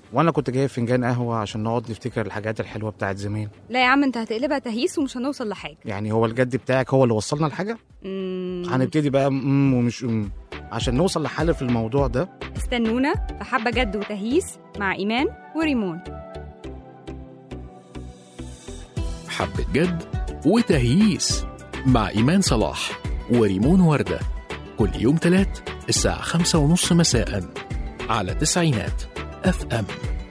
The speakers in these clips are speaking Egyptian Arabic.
وانا كنت جايب فنجان قهوه عشان نقعد نفتكر الحاجات الحلوه بتاعت زمان لا يا عم انت هتقلبها تهيس ومش هنوصل لحاجه يعني هو الجد بتاعك هو اللي وصلنا لحاجه مم. هنبتدي بقى ام ومش ام عشان نوصل لحل في الموضوع ده استنونا في حبه جد وتهيس مع ايمان وريمون حبة جد وتهييس مع إيمان صلاح وريمون وردة كل يوم تلات الساعة خمسة ونص مساء على تسعينات اف ام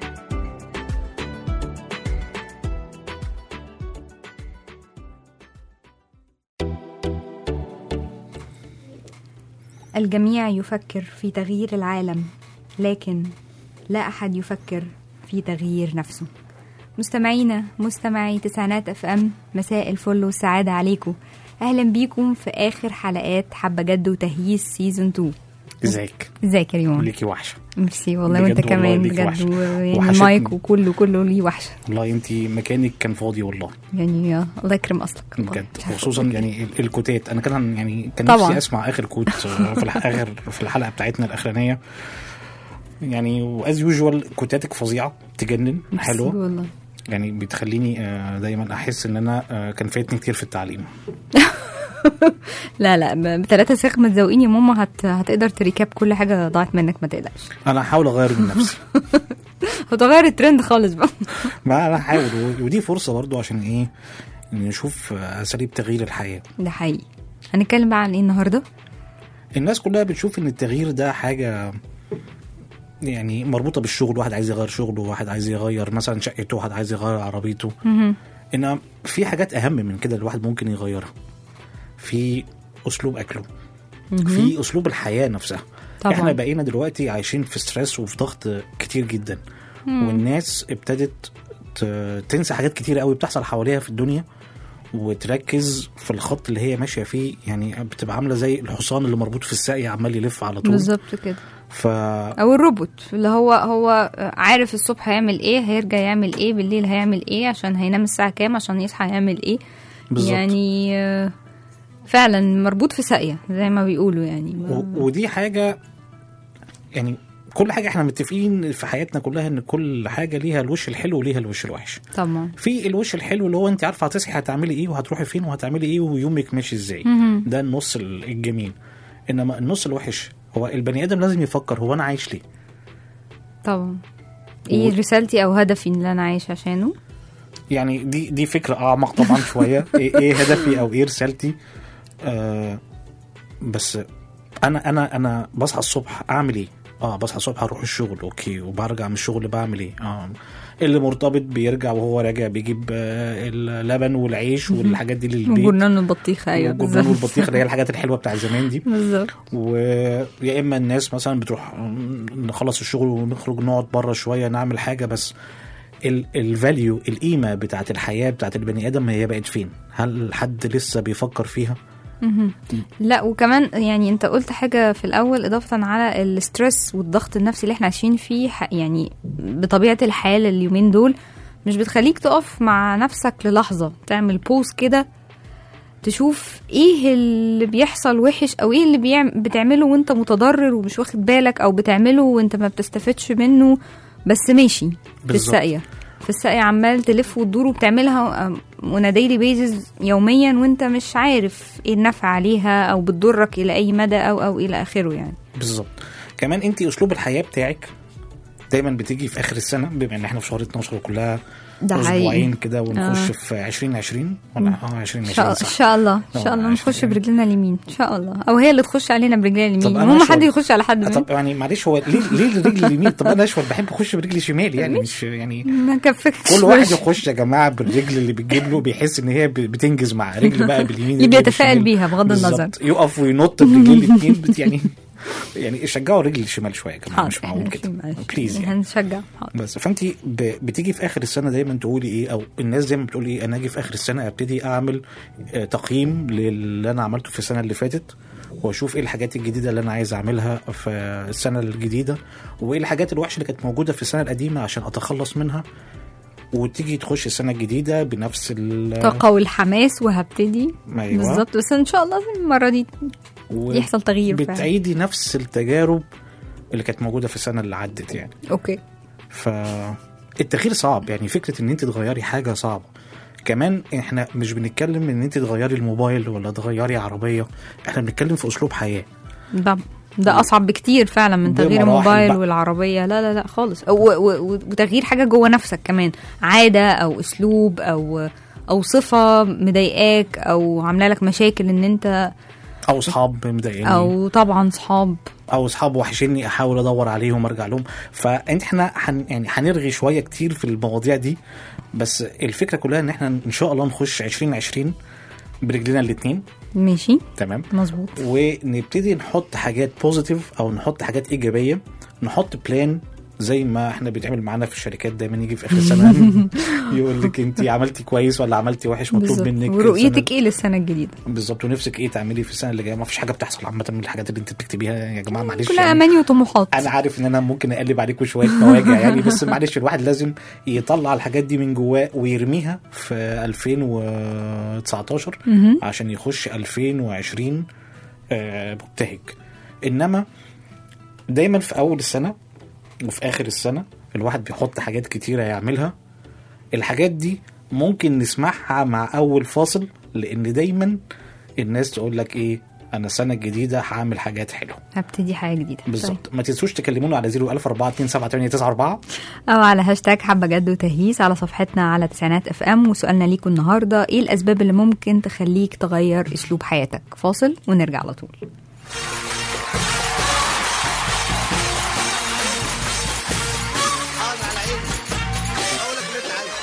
الجميع يفكر في تغيير العالم لكن لا احد يفكر في تغيير نفسه مستمعينا مستمعي تسعينات اف ام مساء الفل والسعاده عليكم اهلا بيكم في اخر حلقات حبه جد وتهييس سيزون 2 ازيك ازيك يا ريمون ليكي وحشه ميرسي والله بجد وانت والله كمان ليكي بجد وحشة. ويعني وحشتني. المايك وكله كله ليه وحشه والله انت مكانك كان فاضي والله يعني آه، الله يكرم اصلك والله. بجد مش عارفة وخصوصا أقول يعني ال- الكوتات انا كان يعني كان طبعاً. نفسي اسمع اخر كوت في الح- اخر في الحلقه بتاعتنا الاخرانيه يعني واز يوجوال كوتاتك فظيعه تجنن إيه. ميرسي حلوه والله يعني بتخليني آه، دايما احس ان انا آه، كان فايتني كتير في التعليم لا لا ب- بتلاتة سيخ ما تزوقيني يا ماما هت... هتقدر تريكاب كل حاجة ضاعت منك ما تقلقش انا هحاول اغير من نفسي هتغير الترند خالص بقى ما انا هحاول و- ودي فرصه برضو عشان ايه نشوف آه، اساليب تغيير الحياه ده حقيقي هنتكلم بقى عن ايه النهاردة الناس كلها بتشوف ان التغيير ده حاجه يعني مربوطه بالشغل واحد عايز يغير شغله واحد عايز يغير مثلا شقته واحد عايز يغير عربيته مهم. ان في حاجات اهم من كده الواحد ممكن يغيرها في اسلوب اكله في اسلوب الحياه نفسها طبعاً. احنا بقينا دلوقتي عايشين في ستريس وفي ضغط كتير جدا والناس ابتدت ت- تنسى حاجات كتير قوي بتحصل حواليها في الدنيا وتركز في الخط اللي هي ماشيه فيه يعني بتبقى عامله زي الحصان اللي مربوط في الساقية عمال يلف على طول بالظبط كده ف او الروبوت اللي هو هو عارف الصبح هيعمل ايه هيرجع يعمل ايه بالليل هيعمل ايه عشان هينام الساعة كام عشان يصحى يعمل ايه بالظبط. يعني آه، فعلا مربوط في ساقية زي ما بيقولوا يعني و... ودي حاجه يعني كل حاجه احنا متفقين في حياتنا كلها ان كل حاجه ليها الوش الحلو وليها الوش الوحش طبعا في الوش الحلو اللي هو انت عارفه هتصحي هتعملي ايه وهتروحي فين وهتعملي ايه ويومك ماشي ازاي مهم. ده النص الجميل انما النص الوحش هو البني ادم لازم يفكر هو انا عايش ليه طبعا ايه رسالتي او هدفي اللي انا عايش عشانه يعني دي دي فكره اعمق طبعا شويه ايه, ايه هدفي او ايه رسالتي آه بس انا انا انا بصحى الصبح اعمل ايه اه بصحى الصبح اروح الشغل اوكي وبرجع من الشغل بعمل ايه اه اللي مرتبط بيرجع وهو راجع بيجيب آه اللبن والعيش والحاجات دي للبيت وجرنان البطيخة ايوه والجبنان بالظبط والبطيخ اللي هي الحاجات الحلوه بتاع زمان دي بالظبط ويا اما الناس مثلا بتروح نخلص الشغل ونخرج نقعد بره شويه نعمل حاجه بس الفاليو القيمه بتاعت الحياه بتاعت البني ادم هي بقت فين؟ هل حد لسه بيفكر فيها؟ مهم. لا وكمان يعني انت قلت حاجة في الأول إضافة على الستريس والضغط النفسي اللي احنا عايشين فيه ح- يعني بطبيعة الحال اليومين دول مش بتخليك تقف مع نفسك للحظة تعمل بوز كده تشوف ايه اللي بيحصل وحش او ايه اللي بيعم بتعمله وانت متضرر ومش واخد بالك او بتعمله وانت ما بتستفدش منه بس ماشي في بالظبط. الساقية في الساقية عمال تلف وتدور وبتعملها اون ديلي بيزز يوميا وانت مش عارف ايه النفع عليها او بتضرك الى اي مدى او او الى اخره يعني بالظبط كمان انت اسلوب الحياه بتاعك دايما بتيجي في اخر السنه بما ان احنا في شهر 12 وكلها ده اسبوعين حقيقي كده ونخش آه. في 2020 ولا اه ان شاء, 2020 ان صح شاء الله ان شاء آه، الله نخش عشان- برجلنا اليمين ان شاء الله او هي اللي تخش علينا برجلنا اليمين طب أنا المهم أشعر- حد يخش على حد طب يعني معلش هو ليه ليه الرجل اليمين طب انا اشول بحب اخش برجلي شمال يعني مش يعني ما كفكش كل واحد يخش يا جماعه بالرجل اللي بتجيب له بيحس ان هي ب- بتنجز معاه رجل بقى باليمين اللي رجل بيتفائل بالشمال. بيها بغض النظر. بالظبط. يقف وينط برجلين الاثنين بت- يعني يعني شجعوا رجل الشمال شويه يا جماعه حاضر مش معقول احنا كده معلش. بليز يعني هنشجع حاضر بس فانت ب- بتيجي في اخر السنه دايما تقولي ايه او الناس دايما بتقول ايه انا اجي في اخر السنه ابتدي اعمل آه، تقييم للي انا عملته في السنه اللي فاتت واشوف ايه الحاجات الجديده اللي انا عايز اعملها في السنه الجديده وايه الحاجات الوحشه اللي كانت موجوده في السنه القديمه عشان اتخلص منها وتيجي تخش السنه الجديده بنفس ال الطاقة والحماس وهبتدي أيوة. بالظبط بس ان شاء الله المرة دي و- يحصل تغيير فعلا بتعيدي نفس التجارب اللي كانت موجوده في السنه اللي عدت يعني اوكي فالتغيير صعب يعني فكره ان انت تغيري حاجه صعبه كمان احنا مش بنتكلم ان انت تغيري الموبايل ولا تغيري عربيه احنا بنتكلم في اسلوب حياه ده ده اصعب بكتير فعلا من تغيير بمراحل الموبايل بقى. والعربيه لا لا لا خالص و- و- و- وتغيير حاجه جوه نفسك كمان عاده او اسلوب او او صفه مضايقاك او عامله لك مشاكل ان انت او اصحاب مضايقني او طبعا صحاب او اصحاب وحشني احاول ادور عليهم ارجع لهم فانت احنا حن يعني هنرغي شويه كتير في المواضيع دي بس الفكره كلها ان احنا ان شاء الله نخش 2020 برجلنا الاثنين ماشي تمام مظبوط ونبتدي نحط حاجات بوزيتيف او نحط حاجات ايجابيه نحط بلان زي ما احنا بيتعمل معانا في الشركات دايما يجي في اخر السنه يقول لك انت عملتي كويس ولا عملتي وحش مطلوب بالظبط منك ورؤيتك ايه للسنه الجديده السنة- بالظبط ونفسك ايه تعملي في السنه اللي جايه ما فيش حاجه بتحصل عامه من الحاجات اللي انت بتكتبيها يا جماعه معلش كلها يعني. اماني وطموحات انا عارف ان انا ممكن اقلب عليكم شويه مواجع يعني بس معلش الواحد لازم يطلع الحاجات دي من جواه ويرميها في 2019 مهم. عشان يخش 2020 آه، مبتهج انما دايما في اول السنه وفي اخر السنه الواحد بيحط حاجات كتيره يعملها الحاجات دي ممكن نسمعها مع اول فاصل لان دايما الناس تقول لك ايه انا السنه الجديده هعمل حاجات حلوه هبتدي حاجه جديده طيب. بالظبط ما تنسوش تكلمونا على 014278994 او على هاشتاج حبه جد وتهييس على صفحتنا على تسعينات اف ام وسؤالنا ليكم النهارده ايه الاسباب اللي ممكن تخليك تغير اسلوب حياتك فاصل ونرجع على طول حاضر على عيني اقول لك اللي انت عايزه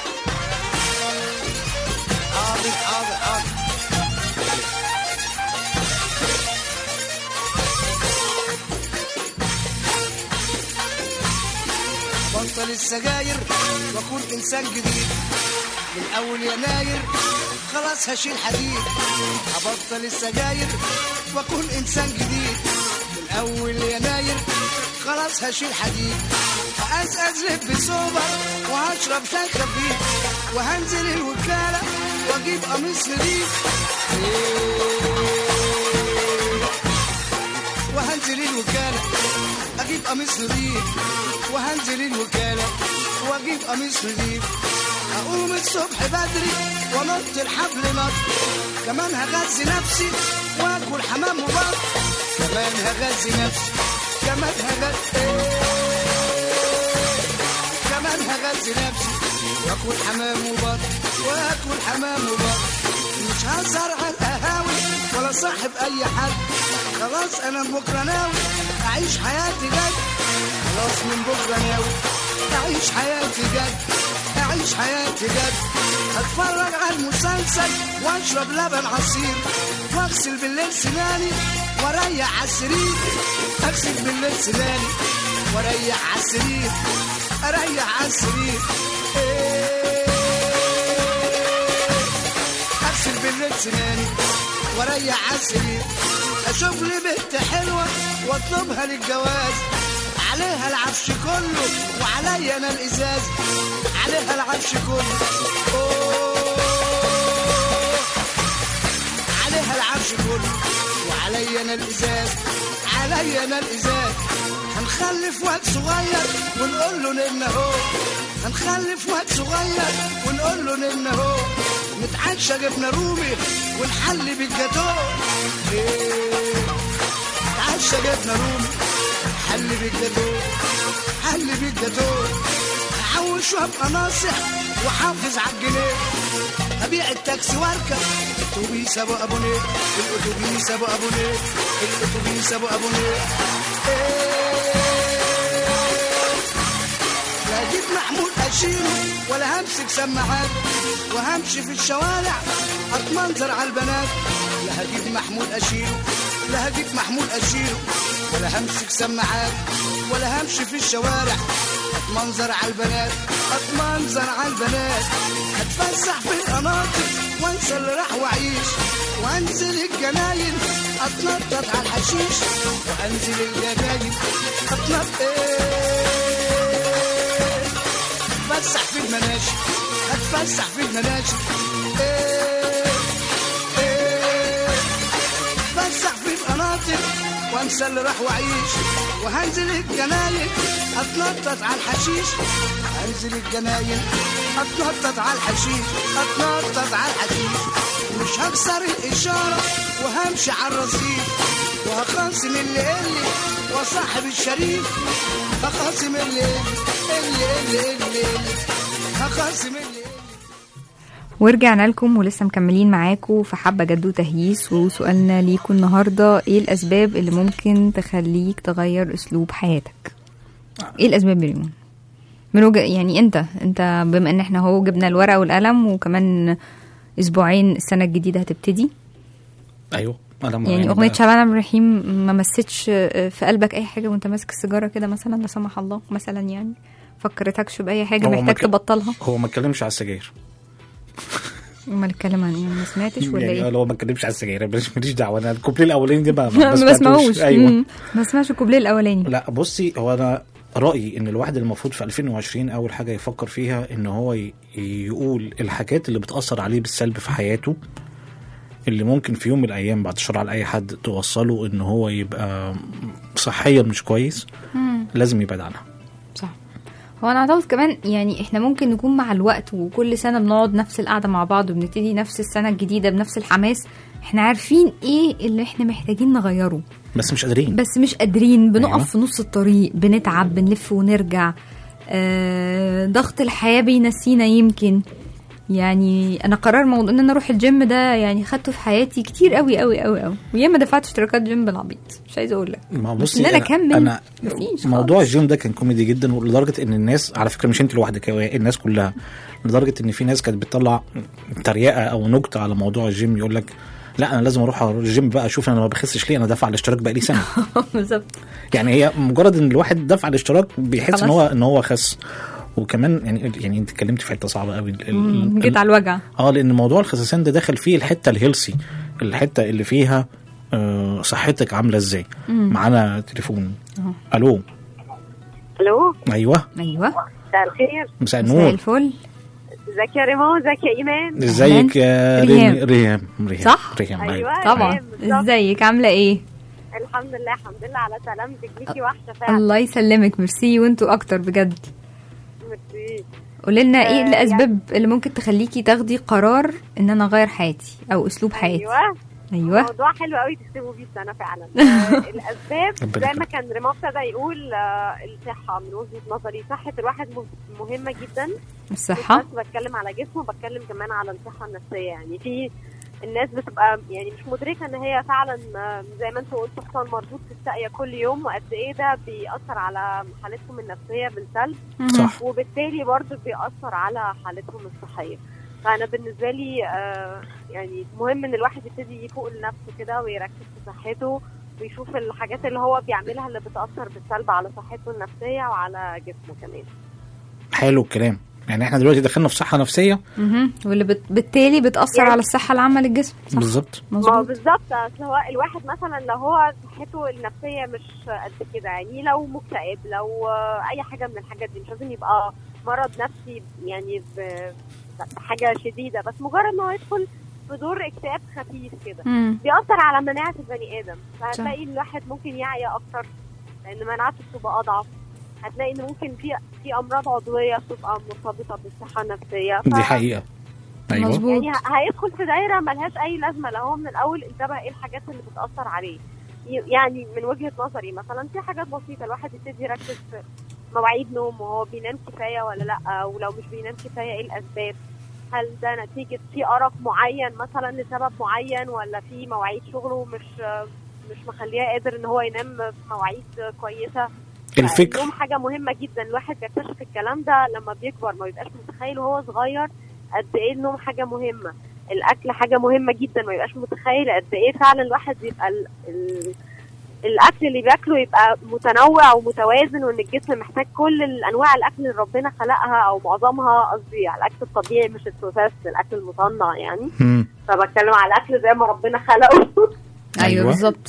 حاضر حاضر حاضر بطل السجاير واكون انسان جديد من اول يناير خلاص هشيل حديد هبطل السجاير واكون انسان جديد من اول يناير خلاص هشيل حديد هأزأز لب سوبر وهشرب شاي خفيف وهنزل الوكالة واجيب قميص نضيف وهنزل الوكالة أجيب قميص نضيف وهنزل الوكالة وأجيب قميص نضيف أقوم الصبح بدري وأنط الحبل نط كمان هغذي نفسي وآكل حمام وبط كمان هغذي نفسي كمان هغذي كمان هغذي نفسي واكل حمام وبط واكل حمام وبط مش هسهر على القهاوي ولا صاحب اي حد خلاص انا من بكره ناوي اعيش حياتي جد خلاص من بكره ناوي اعيش حياتي جد اعيش حياتي جد اتفرج على المسلسل واشرب لبن عصير واغسل بالليل سناني واريح على السرير اغسل بالليل سناني واريح على السرير اريح على السرير اغسل بالليل سناني واريح على السرير اشوف لي بنت حلوه واطلبها للجواز عليها العفش كله وعليا انا الازاز عليها العفش كله أوه. عليها العفش كله وعليا انا الازاز عليا انا الازاز هنخلف واد صغير ونقول له نن اهو هنخلف واد صغير ونقول له نن اهو نتعشى جبنه رومي ونحلي بالجاتو إيه. نتعشى جبنه رومي حلي بالجاتو حلي بالجاتو هحوش وابقى ناصح وحافظ على الجنيه ابيع التاكسي واركب الاتوبيس ابو ابو نيل الاتوبيس ابو ابو نيل الاتوبيس ابو ابو نيل لا اجيب محمود اشيله ولا همسك سماعات وهمشي في الشوارع اتمنظر على البنات لا هجيب محمود اشيله لا هجيب محمود اشيله ولا همسك سماعات ولا همشي في الشوارع اتمنظر على البنات اتمنظر على البنات اتفسح في القناطر وانسى اللي راح واعيش وانزل الجناين اتنطط على الحشيش وانزل الجناين اتنطط اتفسح في المناشي اتفسح في المناشي إيه إيه اتفسح في القناطر وانسى اللي راح واعيش وهنزل الجناين اتنطط على الحشيش هنزل الجناين اتنطط على الحشيش اتنطط على الحشيش مش هكسر الاشاره وهمشي على الرصيف وهخاصم اللي اللي وصاحب الشريف هخاصم اللي اللي اللي اللي, اللي. هخاصم اللي ورجعنا لكم ولسه مكملين معاكم في حبة جد وتهييس وسؤالنا ليكم النهاردة ايه الأسباب اللي ممكن تخليك تغير أسلوب حياتك ايه الأسباب يا ريمون من وجه يعني انت انت بما ان احنا هو جبنا الورقة والقلم وكمان اسبوعين السنة الجديدة هتبتدي ايوه انا يعني اغنية بقى- شعبان عبد الرحيم ما مستش في قلبك اي حاجة وانت ماسك السيجارة كده مثلا لا سمح الله مثلا يعني فكرتكش بأي حاجة هو ما محتاج كان- تبطلها هو ما اتكلمش على السجاير امال نتكلم عن ايه ما سمعتش ولا يعني ايه هو ما اتكلمش على السجاير ماليش ماليش دعوه انا الكوبليه الاولاني ده ما ما سمعتوش. بسمعوش ايوه مم. ما بسمعش الكوبليه الاولاني لا بصي هو انا رايي ان الواحد المفروض في 2020 اول حاجه يفكر فيها ان هو ي- يقول الحاجات اللي بتاثر عليه بالسلب في حياته اللي ممكن في يوم من الايام بعد الشر على اي حد توصله ان هو يبقى صحيا مش كويس لازم يبعد عنها صح هو انا اعتقد كمان يعني احنا ممكن نكون مع الوقت وكل سنه بنقعد نفس القعده مع بعض وبنبتدي نفس السنه الجديده بنفس الحماس احنا عارفين ايه اللي احنا محتاجين نغيره بس مش قادرين بس مش قادرين بنقف أيوة. في نص الطريق بنتعب بنلف ونرجع آه ضغط الحياه بينسينا يمكن يعني انا قرار موضوع ان انا اروح الجيم ده يعني خدته في حياتي كتير قوي قوي قوي قوي وياما دفعت اشتراكات جيم بالعبيط مش عايزه اقول لك ما بس بصي ان انا أنا- اكمل انا مفيش موضوع خالص. الجيم ده كان كوميدي جدا ولدرجه ان الناس على فكره مش انت لوحدك هو الناس كلها لدرجه ان في ناس كانت بتطلع تريقه او نكته على موضوع الجيم يقول لك لا انا لازم اروح الجيم بقى اشوف انا ما بخسش ليه انا دافع الاشتراك بقى لي سنه بالظبط يعني هي مجرد ان الواحد دفع الاشتراك بيحس ان خلاص. هو ان هو خس وكمان يعني يعني انت اتكلمت في حته صعبه قوي ال- ال- جيت على الوجع اه لان موضوع الخسسان ده دخل فيه الحته الهيلسي الحته اللي فيها آه صحتك عامله ازاي معانا تليفون الو الو ايوه مساء ايوه الخير مساء مساء النور الفل ازيك يا ريمون ازيك يا ايمان ازيك يا ريهام. ريم ريهام ريهام صح؟ ريهام ايوه أيوة. طبعا ريهام بالظبط. ازيك عامله ايه الحمد لله الحمد لله على سلامتك ليكي وحشه فعلا الله يسلمك ميرسي وانتوا اكتر بجد ميرسي. قولي لنا ايه آه، الاسباب اللي ممكن تخليكي تاخدي قرار ان انا اغير حياتي او اسلوب حياتي ايوه ايوه موضوع حلو قوي تكتبوا فيه السنه فعلا آه، الاسباب ربنا زي ما يخليك. كان ريمون ابتدى يقول آه، الصحه من وجهه نظري صحه الواحد مه- مهمه جدا مش الصحه بس بتكلم على جسمه بتكلم كمان على الصحه النفسيه يعني في الناس بتبقى يعني مش مدركه ان هي فعلا آه، زي ما انتوا قلتوا حصان مربوط في الساقيه كل يوم وقد ايه ده بيأثر على حالتهم النفسيه بالسلب صح وبالتالي برضه بيأثر على حالتهم الصحيه فانا بالنسبه لي آه، يعني مهم ان الواحد يبتدي يفوق لنفسه كده ويركز في صحته ويشوف الحاجات اللي هو بيعملها اللي بتأثر بالسلب على صحته النفسيه وعلى جسمه كمان حلو الكلام يعني احنا دلوقتي دخلنا في صحه نفسيه مهم. واللي بت... بالتالي بتاثر يعني- على الصحه العامه للجسم صح بالظبط ما هو مظبوط بالظبط اصل هو الواحد مثلا لو هو صحته النفسيه مش قد كده يعني لو مكتئب لو آه، اي حاجه من الحاجات دي مش لازم يبقى مرض نفسي يعني ب- بحاجه شديده بس مجرد ان هو يدخل في دور اكتئاب خفيف كده مم. بيأثر على مناعه البني ادم فهتلاقي الواحد ممكن يعيا اكتر لان مناعته بتبقى اضعف هتلاقي ان ممكن في في امراض عضويه بتبقى مرتبطه بالصحه النفسيه ف- دي حقيقه ايوه مظبوط. يعني ه- هيدخل في دايره ملهاش اي لازمه لو هو من الاول انتبه ايه الحاجات اللي بتاثر عليه ي- يعني من وجهه نظري مثلا في حاجات بسيطه الواحد يبتدي يركز في مواعيد نوم وهو بينام كفايه ولا لا ولو مش بينام كفايه ايه الاسباب هل ده نتيجه في ارق معين مثلا لسبب معين ولا في مواعيد شغله مش مش مخليه قادر ان هو ينام في مواعيد كويسه الفكر النوم حاجه مهمه جدا الواحد بيكتشف الكلام ده لما بيكبر ما بيبقاش متخيل وهو صغير قد ايه النوم حاجه مهمه الاكل حاجه مهمه جدا ما يبقاش متخيل قد ايه فعلا الواحد يبقى ال... ال... الاكل اللي بياكله يبقى متنوع ومتوازن وان الجسم محتاج كل الانواع الاكل اللي ربنا خلقها او معظمها قصدي على الاكل الطبيعي مش البروسيس الاكل المصنع يعني مم. فبتكلم على الاكل زي ما ربنا خلقه ايوه أيوة. بالظبط ف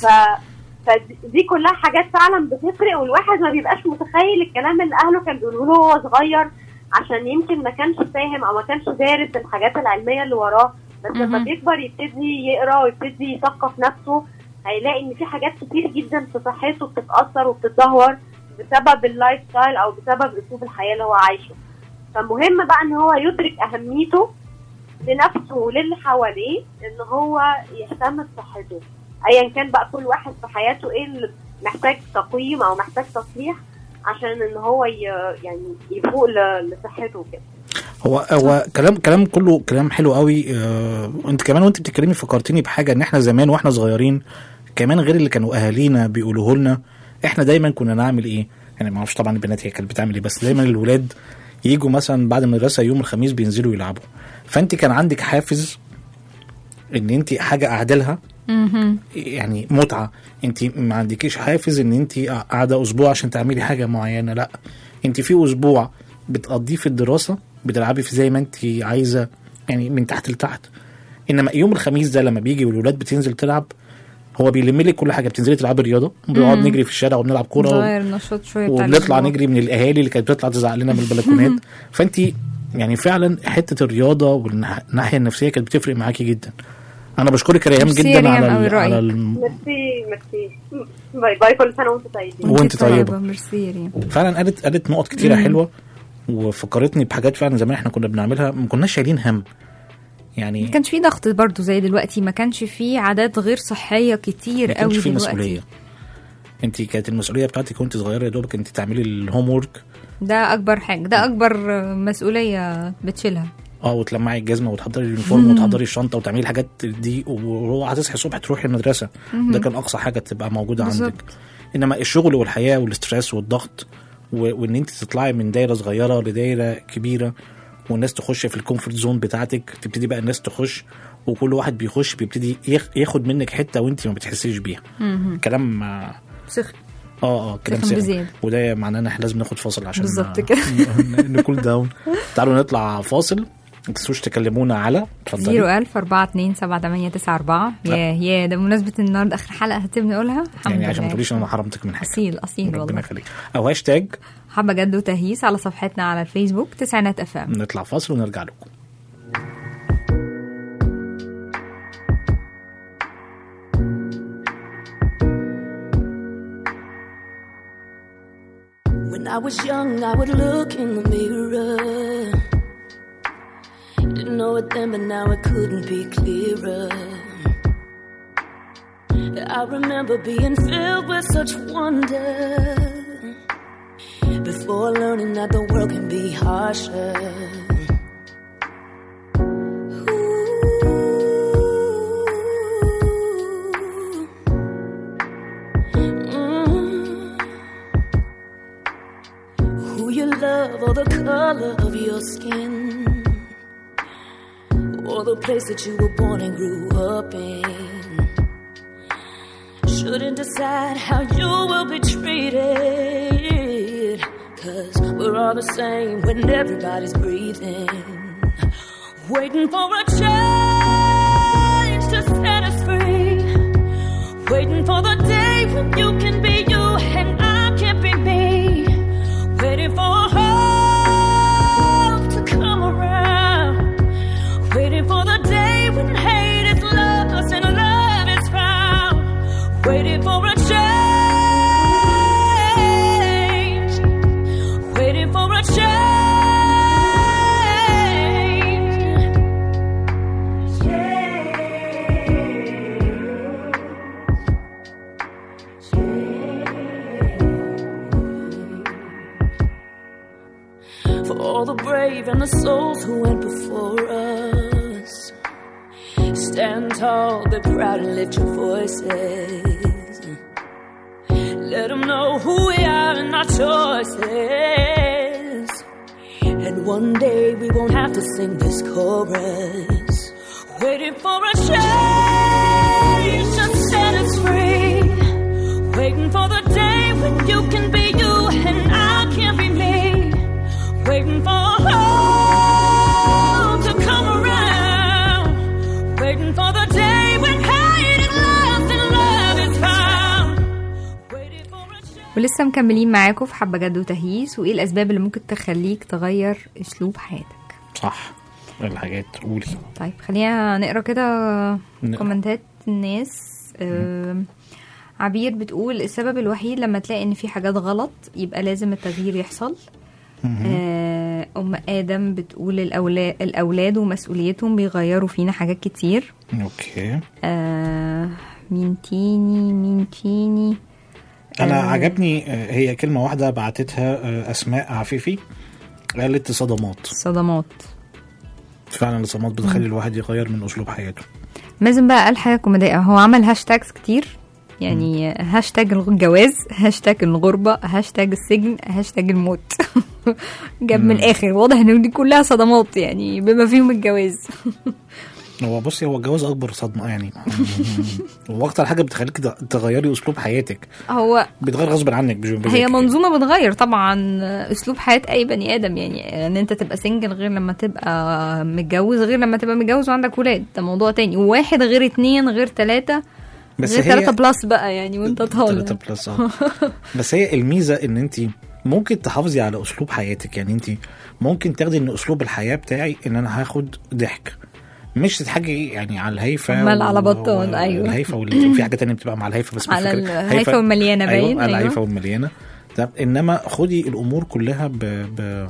فدي كلها حاجات فعلا بتفرق والواحد ما بيبقاش متخيل الكلام اللي اهله كانوا بيقولوا له وهو صغير عشان يمكن ما كانش فاهم او ما كانش دارس الحاجات العلميه اللي وراه بس لما مهم. بيكبر يبتدي يقرا ويبتدي يثقف نفسه هيلاقي ان في حاجات كتير جدا في صحته بتتاثر وبتتدهور بسبب اللايف ستايل او بسبب اسلوب الحياه اللي هو عايشه فمهم بقى ان هو يدرك اهميته لنفسه وللي حواليه ان هو يهتم بصحته ايا كان بقى كل واحد في حياته ايه اللي محتاج تقييم او محتاج تصليح عشان ان هو ي... يعني يفوق ل- لصحته وكده هو هو كلام كلام كله كلام حلو قوي آه انت كمان وانت بتتكلمي فكرتني بحاجه ان احنا زمان واحنا صغيرين كمان غير اللي كانوا اهالينا بيقولوه لنا احنا دايما كنا نعمل ايه يعني ما اعرفش طبعا البنات هي كانت بتعمل ايه بس دايما الولاد يجوا مثلا بعد المدرسه يوم الخميس بينزلوا يلعبوا فانت كان عندك حافز ان انت حاجه قاعده لها مهم. يعني متعه انت ما عندكيش حافز ان انت قاعده اسبوع عشان تعملي حاجه معينه لا انت في اسبوع بتقضيه في الدراسه بتلعبي في زي ما انت عايزه يعني من تحت لتحت انما يوم الخميس ده لما بيجي والولاد بتنزل تلعب هو بيلم لك كل حاجه بتنزلي تلعبي رياضه بنقعد نجري في الشارع وبنلعب كوره نغير النشاط شويه بتاع وبنطلع الأسبوع. نجري من الاهالي اللي كانت بتطلع تزعق لنا من البلكونات فانت يعني فعلا حته الرياضه والناحيه النفسيه كانت بتفرق معاكي جدا انا بشكرك يا ريهام ميرسي يا جدا ريهام على أوي ال- رأيك. على الم... ميرسي ميرسي باي باي كل سنه وانتم طيبين وانت طيبة. ميرسي يا ريم فعلا قالت قالت نقط كتيره حلوه وفكرتني بحاجات فعلا زمان احنا كنا بنعملها ما كناش شايلين هم ما يعني كانش في ضغط برضو زي دلوقتي ما كانش في عادات غير صحيه كتير ما قوي كانش في دلوقتي مسؤوليه انت كانت المسؤوليه بتاعتك وانت صغيره يا دوبك انت تعملي الهوم ورك ده اكبر حاجه ده اكبر مسؤوليه بتشيلها اه وتلمعي الجزمه وتحضري اليونيفورم وتحضري الشنطه وتعملي الحاجات دي وهتصحي الصبح تروحي المدرسه ده كان اقصى حاجه تبقى موجوده بالظبط. عندك انما الشغل والحياه والاسترس والضغط و- وان انت تطلعي من دايره صغيره لدايره كبيره والناس تخش في الكومفورت زون بتاعتك تبتدي بقى الناس تخش وكل واحد بيخش بيبتدي ياخ- ياخد منك حته وانت ما بتحسيش بيها كلام اه سخن اه كلام سخن سخن بزيادة. وده معناه ان احنا لازم ناخد فاصل عشان بالظبط كده. نكول داون تعالوا نطلع فاصل ما تنسوش تكلمونا على اتفضلي زيرو ألف أربعة اتنين سبعة تمانية تسعة أربعة يا يا ده بمناسبة النهاردة آخر حلقة هتبني أقولها الحمد يعني عشان ما لله. تقوليش ان انا حرمتك من حاجه أصيل أصيل ربنا والله يخليك او هاشتاج حابة جد وتهييس على صفحتنا على الفيسبوك تسعينات أف أم نطلع فاصل ونرجع لكم When I was young, I would look in the mirror. Didn't know it then, but now it couldn't be clearer. I remember being filled with such wonder. Before learning that the world can be harsher. Ooh. Mm. Who you love or the color of your skin or the place that you were born and grew up in shouldn't decide how you will be treated cause we're all the same when everybody's breathing waiting for a change to set us free waiting for the day when you can be you and I can be me waiting for hope to come around. Waiting for the day when hate is lost and love is found. Waiting for a change. Waiting for a change. for all the brave and the souls who went before us. Stand tall, be proud, and lift your voices. Let them know who we are and our choices. And one day we won't have to sing this chorus. Waiting for a change to set us free. Waiting for the day when you can be you and I can be me. Waiting for hope to come around. Waiting for the day when hate is lost and love is found. Waiting for a change. ولسه مكملين معاكم في حبة جد وتهييس وإيه الأسباب اللي ممكن تخليك تغير أسلوب حياتك صح الحاجات قولي طيب خلينا نقرا كده نقرا. كومنتات الناس آم، عبير بتقول السبب الوحيد لما تلاقي ان في حاجات غلط يبقى لازم التغيير يحصل آه، ام ادم بتقول الاولاد الاولاد ومسؤوليتهم بيغيروا فينا حاجات كتير اوكي آه، مين تاني مين تاني انا آه. عجبني آه، هي كلمه واحده بعتتها آه، اسماء عفيفي قالت صدمات صدمات فعلا الصدمات بتخلي الواحد يغير من اسلوب حياته مازن بقى قال حاجه كوميديه هو عمل هاشتاجز كتير يعني هاشتاج الجواز هاشتاج الغربة هاشتاج السجن هاشتاج الموت جاب من الآخر واضح إن دي كلها صدمات يعني بما فيهم الجواز هو بصي هو الجواز اكبر صدمه يعني هو اكتر حاجه بتخليك تغيري اسلوب حياتك هو بتغير غصب عنك مش بمزاجك هي يعني. منظومة بتغير طبعا اسلوب حياة اي بني ادم يعني ان انت تبقى سنجل غير لما تبقى متجوز غير لما تبقى متجوز وعندك ولاد ده موضوع تاني وواحد غير اتنين غير تلاتة بس غير هي تلاتة بلس بقى يعني وانت طالع تلاتة بلس آه. بس هي الميزه ان انت ممكن تحافظي على اسلوب حياتك يعني انت ممكن تاخدي ان اسلوب الحياه بتاعي ان انا هاخد ضحك مش تضحكي يعني على الهيفه عمال على بطال، أيوة. الهيفه وال... وفي حاجه تانية بتبقى مع الهيفه بس مش على فاكر. الهيفة والمليانة باين، ايوه على أيوة. الهيفه والمليانه طب انما خدي الامور كلها ب ب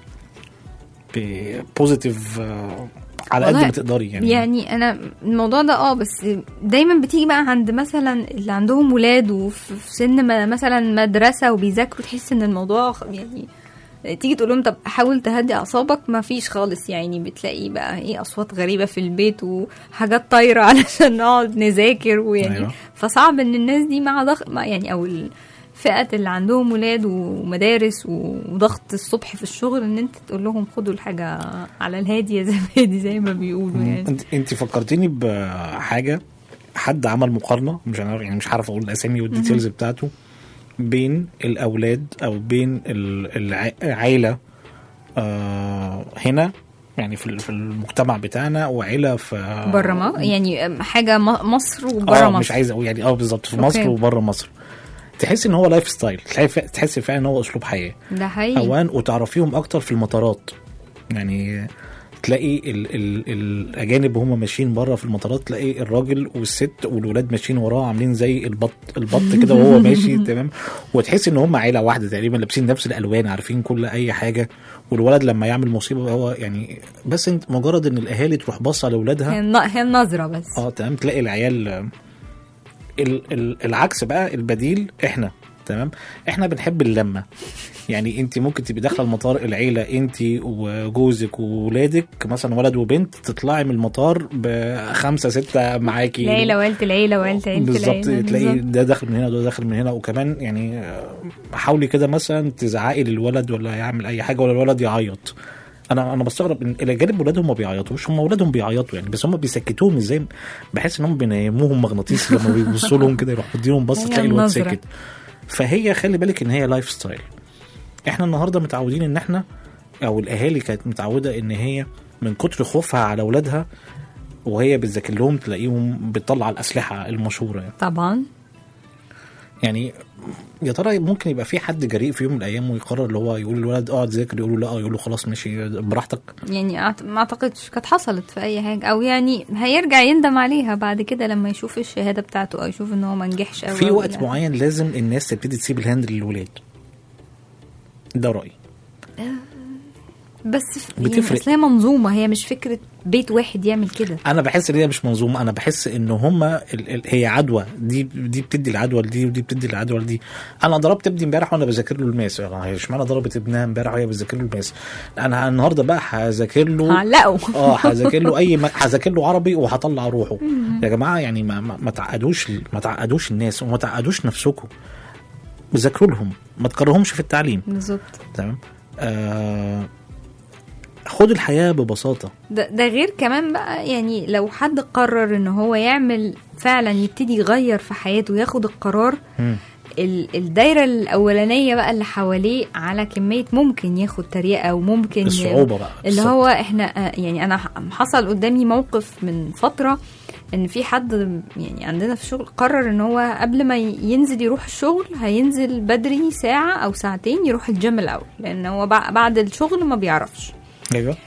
بوزيتيف على قد والله ما تقدري يعني, يعني انا الموضوع ده اه بس دايما بتيجي بقى عند مثلا اللي عندهم ولاد وفي في سن ما- مثلا مدرسه وبيذاكروا تحس ان الموضوع خ- يعني تيجي تقول لهم طب حاول تهدي اعصابك ما فيش خالص يعني بتلاقي بقى ايه اصوات غريبه في البيت وحاجات طايره علشان نقعد نذاكر ويعني أيوة. فصعب ان الناس دي مع ضغط مع يعني او الفئة اللي عندهم ولاد ومدارس وضغط الصبح في الشغل ان انت تقول لهم خدوا الحاجه على الهادي يا زبادي زي ما بيقولوا يعني انت انت فكرتني بحاجه حد عمل مقارنه مش انا يعني مش عارف اقول الاسامي والديتيلز بتاعته بين الاولاد او بين ال- الع- العيله آه هنا يعني في ال- في المجتمع بتاعنا وعيله في بره ما يعني حاجه م- مصر وبره اه مصر مش عايز اقول يعني اه بالظبط في أوكي. مصر وبره مصر تحس ان هو لايف ستايل تحس- تحس فعلا ان هو اسلوب حياه ده حقيقي اوان وتعرفيهم اكتر في المطارات يعني تلاقي ال ال الاجانب وهم ماشيين بره في المطارات تلاقي الراجل والست والولاد ماشيين وراه عاملين زي البط البط كده وهو ماشي تمام وتحس ان هم عيله واحده تقريبا لابسين نفس الالوان عارفين كل اي حاجه والولد لما يعمل مصيبه هو يعني بس انت مجرد ان الاهالي تروح باصه لاولادها هي الن- هي النظره بس اه تمام تلاقي العيال آه، ال ال العكس بقى البديل احنا تمام احنا بنحب اللمه يعني انت ممكن تبقي داخله المطار العيله انت وجوزك وولادك مثلا ولد وبنت تطلعي من المطار بخمسه سته معاكي العيله وعيله العيله وعيله عيله بالظبط العيله تلاقي بالظبط. ده داخل من هنا وده داخل من هنا وكمان يعني آه، حاولي كده مثلا تزعقي للولد ولا يعمل اي حاجه ولا الولد يعيط انا انا بستغرب ان الاجانب ولادهم ما بيعيطوش هم ولادهم بيعيطوا يعني بس هم بيسكتوهم ازاي بحس ان هم بينيموهم مغناطيس لما بيبصوا لهم كده يروح مديهم بص هي تلاقي الواد النظرة. ساكت فهي خلي بالك ان هي لايف ستايل احنا النهارده متعودين ان احنا او الاهالي كانت متعوده ان هي من كتر خوفها على اولادها وهي بتذاكر لهم تلاقيهم بتطلع الاسلحه المشهوره يعني. طبعا يعني يا ترى ممكن يبقى في حد جريء في يوم من الايام ويقرر اللي هو يقول للولد اقعد ذاكر يقول له لا يقول له خلاص ماشي براحتك يعني أعت- ما اعتقدش كانت حصلت في اي حاجه او يعني هيرجع يندم عليها بعد كده لما يشوف الشهاده بتاعته او يشوف ان هو ما نجحش او في أو وقت لا. معين لازم الناس تبتدي تسيب الهاند للولاد ده رايي بس يعني بتفرق. اصل هي منظومه هي مش فكره بيت واحد يعمل كده انا بحس ان هي مش منظومه انا بحس ان هما ال ال هي عدوى دي دي بتدي العدوى لدي ودي بتدي العدوى لدي انا ضربت ابني امبارح وانا بذاكر له الماس يعني اشمعنى ضربت ابنها امبارح وهي بتذاكر له الماس انا النهارده بقى هذاكر له علقوا اه هذاكر له اي م- هذاكر له عربي وهطلع روحه يا جماعه يعني ما, ما, ما تعقدوش ما تعقدوش الناس وما تعقدوش نفسكم ذاكروا لهم ما تكرهمش في التعليم بالظبط تمام آه خد الحياه ببساطه ده, ده غير كمان بقى يعني لو حد قرر ان هو يعمل فعلا يبتدي يغير في حياته وياخد القرار مم. ال- الدايره الاولانيه بقى اللي حواليه على كميه ممكن ياخد تريقه وممكن ي- الصعوبه بقى اللي بالظبط. هو احنا آه، يعني انا ح- حصل قدامي موقف من فتره ان في حد يعني عندنا في الشغل قرر ان هو قبل ما ي- ينزل يروح الشغل هينزل بدري ساعه او ساعتين يروح الجيم الاول لان هو بع- بعد الشغل ما بيعرفش ايوه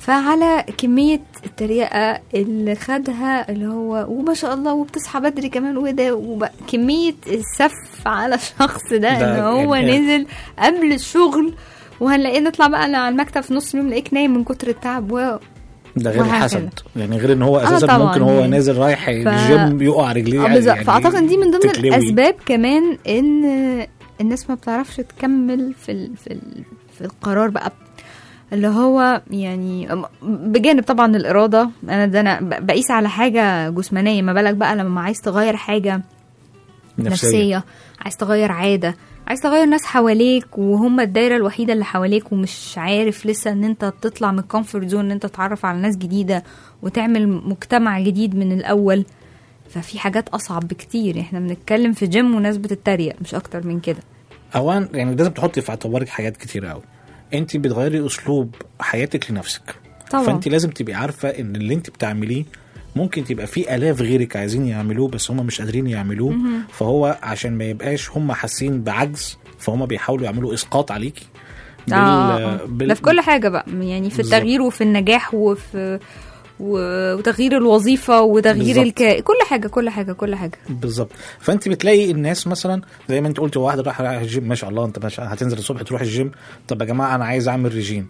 فعلى كمية التريقة اللي خدها اللي هو وما شاء الله وبتصحى بدري كمان وده وب- كمية السف على الشخص ده, ده ان هو يعني- نزل قبل الشغل وهنلاقيه نطلع بقى على المكتب في نص اليوم نلاقيك نايم من كتر التعب و... ده غير وهكذا. الحسد يعني غير ان هو آه اساسا طبعاً ممكن هو يعني. نازل رايح الجيم يقع رجليه اه يعني بالظبط يعني فاعتقد دي من ضمن تتلوي. الاسباب كمان ان الناس ما بتعرفش تكمل في ال... في ال... في القرار بقى اللي هو يعني بجانب طبعا الاراده انا ده انا ب- بقيس على حاجه جسمانيه ما بالك بقى لما عايز تغير حاجه نفسية. نفسيه عايز تغير عاده عايز تغير ناس حواليك وهم الدايره الوحيده اللي حواليك ومش عارف لسه ان انت تطلع من الكومفورت زون ان انت تتعرف على ناس جديده وتعمل مجتمع جديد من الاول ففي حاجات اصعب بكتير احنا بنتكلم في جيم وناس بتتريق مش اكتر من كده اولا يعني لازم تحطي في اعتبارك حاجات كتير قوي انت بتغيري اسلوب حياتك لنفسك طبعا. فانت لازم تبقي عارفه ان اللي انت بتعمليه ممكن تبقى في الاف غيرك عايزين يعملوه بس هم مش قادرين يعملوه فهو عشان ما يبقاش هم حاسين بعجز فهم بيحاولوا يعملوا اسقاط عليكي آه، آه. بال... ده في كل حاجه بقى يعني في بالظبط. التغيير وفي النجاح وفي و- وتغيير الوظيفه وتغيير بالظبط. الك... كل حاجه كل حاجه كل حاجه بالظبط فانت بتلاقي الناس مثلا زي ما انت قلت واحد راح رايح الجيم ما شاء الله انت مش هتنزل الصبح تروح الجيم طب يا جماعه انا عايز اعمل ريجيم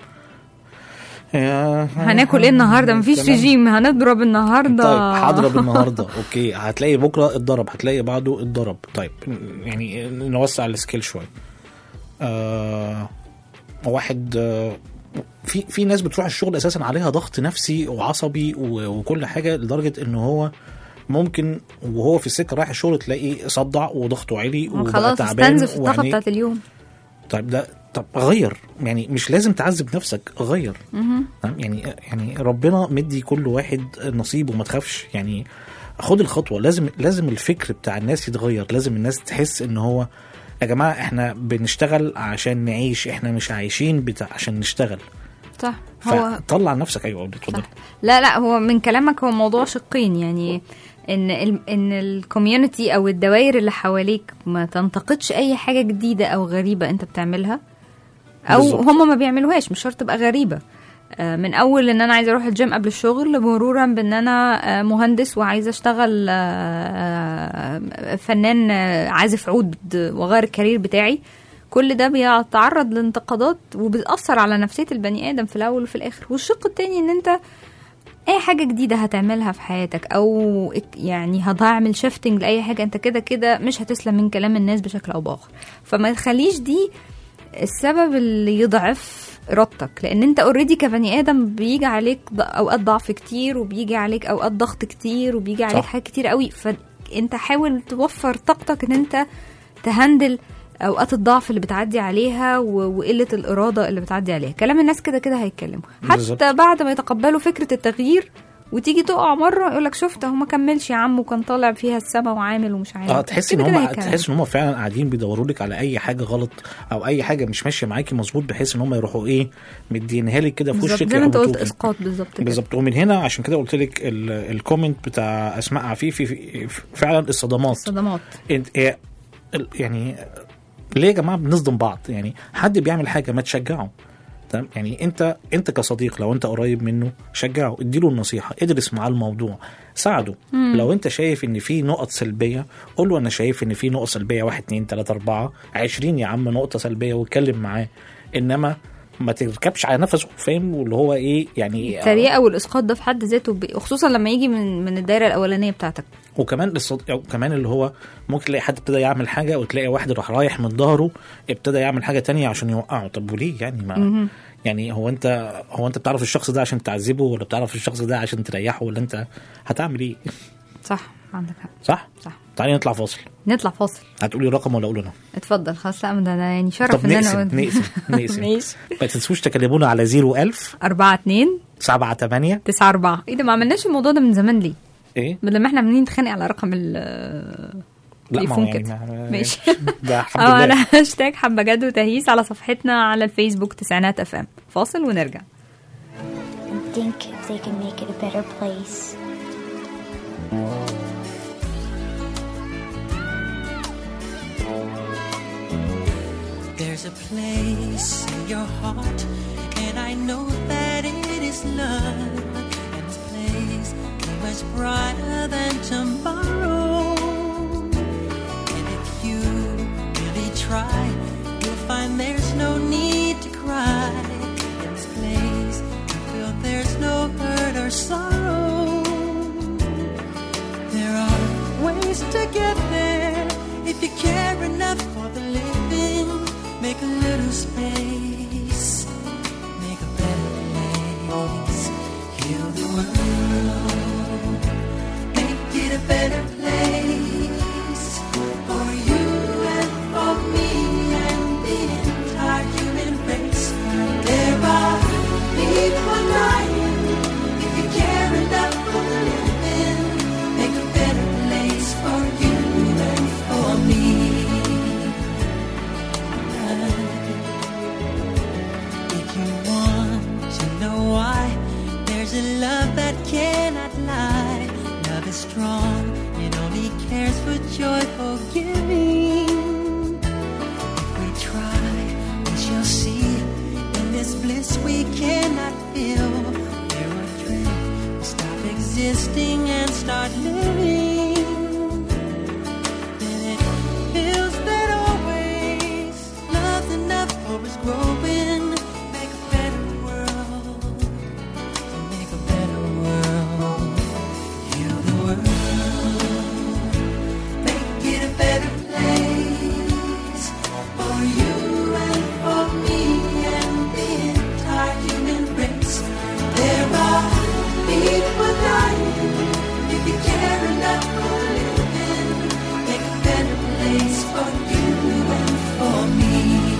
يا- هناكل ايه النهارده مفيش تمام. ريجيم هنضرب النهارده طيب هضرب النهارده اوكي هتلاقي بكره اتضرب هتلاقي بعده اتضرب طيب يعني نوسع السكيل شويه آه واحد آه في في ناس بتروح الشغل اساسا عليها ضغط نفسي وعصبي و- وكل حاجه لدرجه ان هو ممكن وهو في السكه رايح الشغل تلاقيه صدع وضغطه عالي وبقى خلاص تعبان استنزف الطاقه وعينيه- بتاعت اليوم طيب ده طب غير يعني مش لازم تعذب نفسك غير تمام؟ يعني يعني ربنا مدي كل واحد نصيب وما تخافش يعني خد الخطوه لازم لازم الفكر بتاع الناس يتغير لازم الناس تحس ان هو يا جماعه احنا بنشتغل عشان نعيش احنا مش عايشين بتاع عشان نشتغل صح هو فطلع نفسك ايوه اتفضل صح. لا لا هو من كلامك هو موضوع شقين يعني ان ال ان الكوميونتي او الدوائر اللي حواليك ما تنتقدش اي حاجه جديده او غريبه انت بتعملها او بالظبط. هم ما بيعملوهاش مش شرط تبقى غريبه آه، من اول ان انا عايزه اروح الجيم قبل الشغل مرورا بان انا آه، مهندس وعايزه اشتغل آه، آه، فنان آه، عازف عود واغير الكارير بتاعي كل ده بيتعرض لانتقادات وبتأثر على نفسية البني آدم في الأول وفي الآخر والشق التاني إن أنت أي حاجة جديدة هتعملها في حياتك أو اك- يعني هتعمل شيفتنج لأي حاجة أنت كده كده مش هتسلم من كلام الناس بشكل أو بآخر فما تخليش دي السبب اللي يضعف ارادتك لان انت اوريدي كبني ادم بيجي عليك ض- اوقات ضعف كتير وبيجي عليك اوقات ضغط كتير وبيجي عليك صح. حاجات كتير قوي فانت حاول توفر طاقتك ان انت تهندل اوقات الضعف اللي بتعدي عليها و- وقله الاراده اللي بتعدي عليها كلام الناس كده كده هيتكلموا بالظبط. حتى بعد ما يتقبلوا فكره التغيير وتيجي تقع مره يقول لك شفت هو ما كملش يا عم وكان طالع فيها السما وعامل ومش عامل اه تحس ان كده كده هم هيتكلم. تحس ان هم فعلا قاعدين بيدوروا لك على اي حاجه غلط او اي حاجه مش ماشيه معاكي مظبوط بحيث ان هم يروحوا ايه مدينها لك كده في بالظبط وشك زي ما انت قلت يحبطوكي. اسقاط بالظبط كده. بالظبط ومن هنا عشان كده قلت لك ال- الكومنت بتاع اسماء عفيفي في- في- فعلا الصدمات صدمات انت إيه ال- يعني ليه يا جماعه بنصدم بعض يعني حد بيعمل حاجه ما تشجعه تمام يعني انت انت كصديق لو انت قريب منه شجعه اديله النصيحه ادرس معاه الموضوع ساعده مم. لو انت شايف ان في نقط سلبيه قول له انا شايف ان في نقط سلبيه واحد اتنين تلاته اربعه عشرين يا عم نقطه سلبيه واتكلم معاه انما ما تركبش على نفسه فاهم واللي هو ايه يعني التريقه والاسقاط ده في حد ذاته بي- وخصوصا لما يجي من من الدايره الاولانيه بتاعتك وكمان الصد... أو كمان اللي هو ممكن تلاقي حد ابتدى يعمل حاجه وتلاقي واحد راح رايح من ظهره ابتدى يعمل حاجه تانية عشان يوقعه طب وليه يعني ما يعني هو انت هو انت بتعرف الشخص ده عشان تعذبه ولا بتعرف الشخص ده عشان تريحه ولا انت هتعمل ايه صح عندك حق صح صح تعالي نطلع فاصل نطلع فاصل هتقولي رقم ولا اقول انا اتفضل خلاص لا ده انا يعني شرف طب ان انا نقسم أقول- نقسم نقسم ماشي ما تنسوش تكلمونا على 01000 4 2 7 8 9 4 ايه ده ما عملناش الموضوع ده من زمان ليه؟ ايه بدل ما احنا عاملين نتخانق على رقم ال لا ما هو تليفون يعني كده. ما- ماشي. ده الحمد اه لله على هاشتاج حبه جد وتهييس على صفحتنا على الفيسبوك تسعينات اف ام فاصل ونرجع and think if they can make it a better place. There's a place in your heart, and I know that it is love. sorrow. There are ways to get there if you care enough for the living. Make a little space, make a better place, heal the world, make it a better place for you and for me and the entire human race. There are people dying. If you care enough for the living, make a better place for you and for me. If you want to know why, there's a love that cannot lie. Love is strong, it only cares for joyful giving. If we try, we shall see. In this bliss we cannot feel. Fear or dread will stop existing and start living. Then it feels that always love's enough for us growing. Make a better world. Make a better world. Heal the world. Make it a better place for you and for me and the entire human race. There are people dying. If you care enough for living, make a better place for you and for me.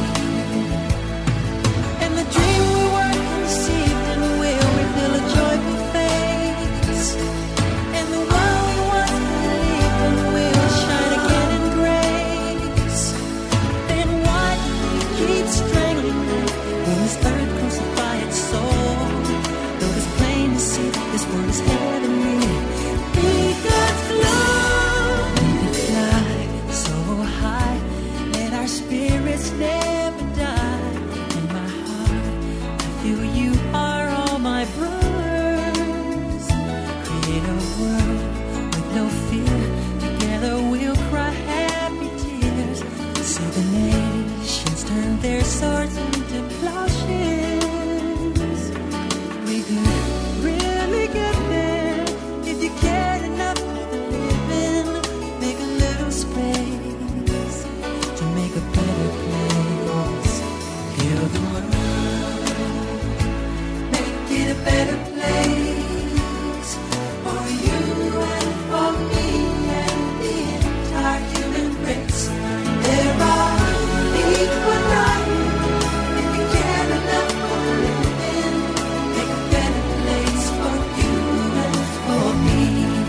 And the dream we were conceived in will reveal a joyful face. And the world we once believed in will shine again in grace. Then why do we keep strangling it when this earth crucify its soul? Though it's plain to see this world is heavenly. Be God's love. We fly so high, let our spirits never die. In my heart, I feel you are all my brothers. Create a world with no fear. Together we'll cry happy tears. See the nations turn their swords into plowshares. We could really get there if you cared enough for the living. Make a little space to make a better place. Heal the world, make it a better place for you and for me and the entire human race. There are people dying. If you care enough for living, make a better place for you and for me.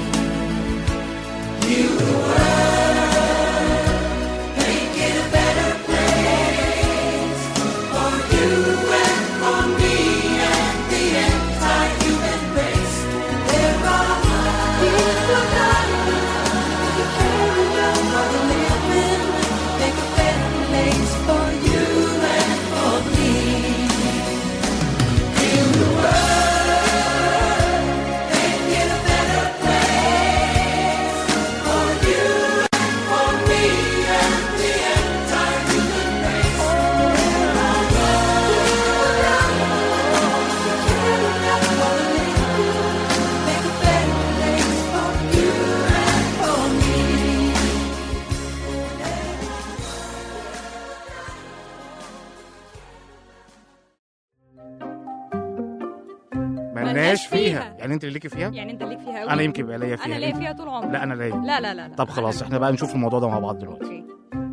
Heal the world, make it a better place for you and for me and the entire human race. There are people dying. If you care enough for the living, make a better place for you and for me. Heal the world, make it a better place for you and for me and the entire human race. There are people dying. If you care enough for the living, make a better place for you and for me. ملناش فيها يعني انت اللي ليكي فيها يعني انت ليك فيها قوي انا يمكن يبقى ليا فيها انا ليا فيها طول عمري لا انا ليا لا لا لا, لا. طب خلاص احنا بقى نشوف الموضوع ده مع بعض دلوقتي اوكي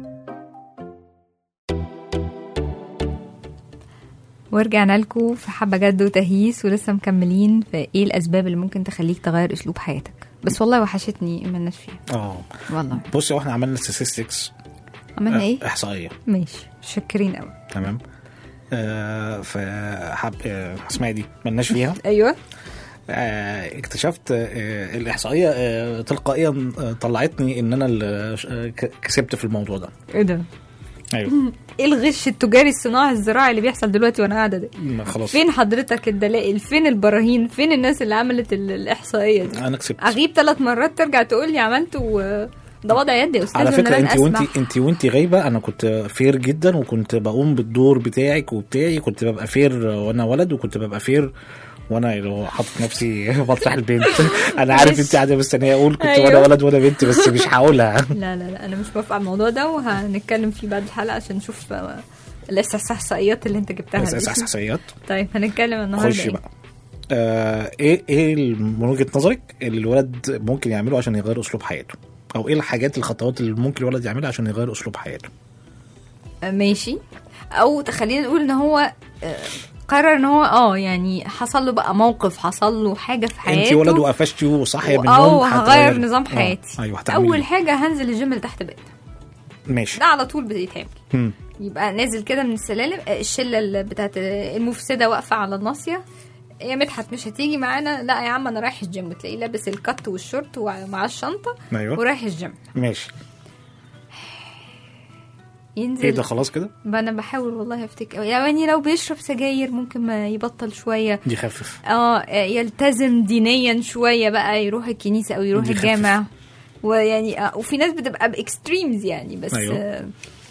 ورجعنا لكم في حبة جد وتهييس ولسه مكملين في ايه الاسباب اللي ممكن تخليك تغير اسلوب حياتك بس والله وحشتني مالناش فيها اه والله بصي هو احنا عملنا statistics عملنا ايه احصائيه ماشي شاكرين قوي تمام آه فحب آه اسمها إيه دي ملناش فيها ايوه آه اكتشفت آه الاحصائيه آه تلقائيا آه طلعتني ان انا اللي آه، ك- كسبت في الموضوع ده ايه ده ايوه ايه الغش التجاري الصناعي الزراعي اللي بيحصل دلوقتي وانا قاعده ده ما خلاص فين حضرتك الدلائل فين البراهين فين الناس اللي عملت ال- الاحصائيه دي انا كسبت اغيب ثلاث مرات ترجع تقول لي عملت و... ده وضع يدي يا استاذ على إن فكره لن انت وانت أسمح. انت وانت غايبه انا كنت فير جدا وكنت بقوم بالدور بتاعك وبتاعي كنت ببقى فير وانا ولد وكنت ببقى فير وانا لو حاطط نفسي مطرح البنت انا عارف ماشي. انت قاعده مستنيه اقول كنت وانا أيوه. ولد وانا بنت بس مش هقولها لا لا لا انا مش موافقه على الموضوع ده وهنتكلم فيه بعد الحلقه عشان نشوف آه، الاستحصائيات اللي انت جبتها بس دي. احصائيات طيب هنتكلم النهارده خش إيه؟ بقى آه ايه ايه من وجهه نظرك اللي الولد ممكن يعمله عشان يغير اسلوب حياته او ايه الحاجات الخطوات اللي ممكن الولد يعملها عشان يغير اسلوب حياته آه، ماشي او خلينا نقول ان هو آه، قرر ان هو اه يعني حصل له بقى موقف حصل له حاجه في حياته انت ولد وقفشتي وصاحيه من او النوم هغير هتغير- نظام آه، حياتي ايوه هتعملي اول إيه؟ حاجه هنزل الجيم اللي تحت بيتنا ماشي ده على طول بيتعمل مم. يبقى نازل كده من السلالم آه، الشله اللي بتاعت آه، المفسده واقفه على الناصيه يا مدحت مش هتيجي معانا لا يا عم انا رايح الجيم تلاقيه لابس الكت والشورت ومعاه الشنطه ايوه ورايح الجيم ماشي ينزل ايه ده خلاص كده ما انا بحاول والله افتكر يعني لو بيشرب سجاير ممكن ما يبطل شويه دي خفف اه يلتزم دينيا شويه بقى يروح الكنيسه او يروح دي خفف. الجامع ويعني آه وفي ناس بتبقى باكستريمز يعني بس أيوه. آه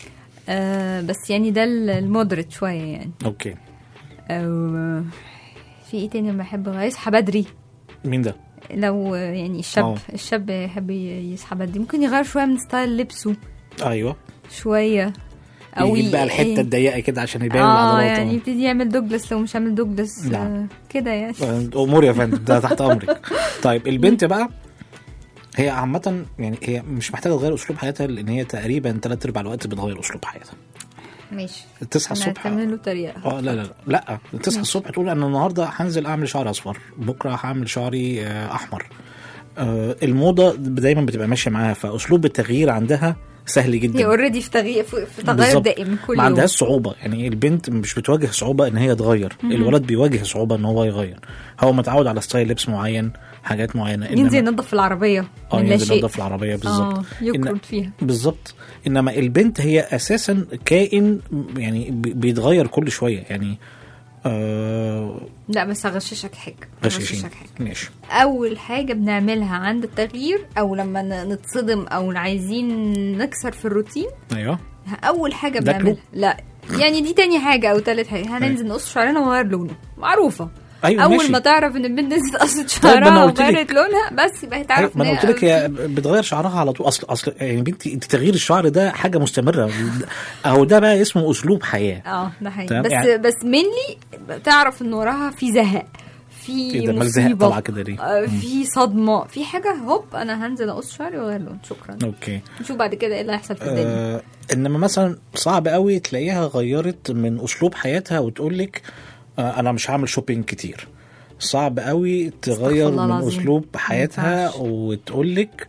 آه بس يعني ده المودريت شويه يعني اوكي أو آه، في ايه تاني بحب أغير؟ يصحى بدري مين ده لو آه، يعني الشاب أوه. الشاب يحب يصحى بدري ممكن يغير شويه من ستايل لبسه ايوه شويه يجيب بقى ي- الحته الضيقه كده عشان يبين اه العضلات يعني يبتدي يعمل دوجلس لو مش عامل دوجلس لا. آه كده يعني امور يا فندم ده تحت امرك طيب البنت بقى هي عامة يعني هي مش محتاجة تغير أسلوب حياتها لأن هي تقريبا تلات أرباع الوقت بتغير أسلوب حياتها. ماشي تصحى الصبح نعتمد له طريقه اه لا لا لا لا تصحى الصبح تقول أنا النهاردة هنزل أعمل شعر أصفر، بكرة هعمل شعري آه، أحمر. آه، الموضة دايما بتبقى ماشية معاها فأسلوب التغيير عندها سهل هي جدا. اوريدي في تغيير في في تغير بالظبط. دائم كل ما يوم عندهاش صعوبة يعني البنت مش بتواجه صعوبة ان هي تغير الولد بيواجه صعوبة ان هو يغير هو متعود على ستايل لبس معين حاجات معينة ينزل ينظف في العربيه اه من لا ينزل شيء ينظف العربية بالظبط اه إن- يكرد فيها بالظبط انما البنت هي اساسا كائن يعني بي- بيتغير كل شوية يعني آه لا بس هغششك حاجه غشاشين هغششك حاجه ماشي اول حاجه بنعملها عند التغيير او لما ن- نتصدم او عايزين نكسر في الروتين ايوه اول حاجه ناكله؟ بنعملها لا يعني دي تاني حاجه او تالت حاجه هننزل نقص شعرنا ونغير لونه معروفه ايوه اول ماشي. ما تعرف ان البنت نزلت قصت طيب، ما أنا شعرها قلت لك. وغيرت لونها بس يبقى أيوة، هتعرف ما إن انا هي قلت لك هي بتغير شعرها على طول اصل اصل يعني بنتي انت تغيير الشعر ده حاجه مستمره اهو ده بقى اسمه اسلوب حياه اه ده حقيقي تمام، بس يعني- بس مينلي تعرف ان وراها في زهق في ايه ده مال زهق مصيبة، طالعه كده ليه؟ آه، في صدمه في حاجه هوب انا هنزل اقص شعري واغير لون شكرا اوكي نشوف بعد كده ايه اللي هيحصل في الدنيا آه انما مثلا صعب قوي تلاقيها غيرت من اسلوب حياتها وتقول لك آه انا مش هعمل شوبينج كتير صعب قوي تغير الله من العظيم. اسلوب ما حياتها ينفعش. وتقول لك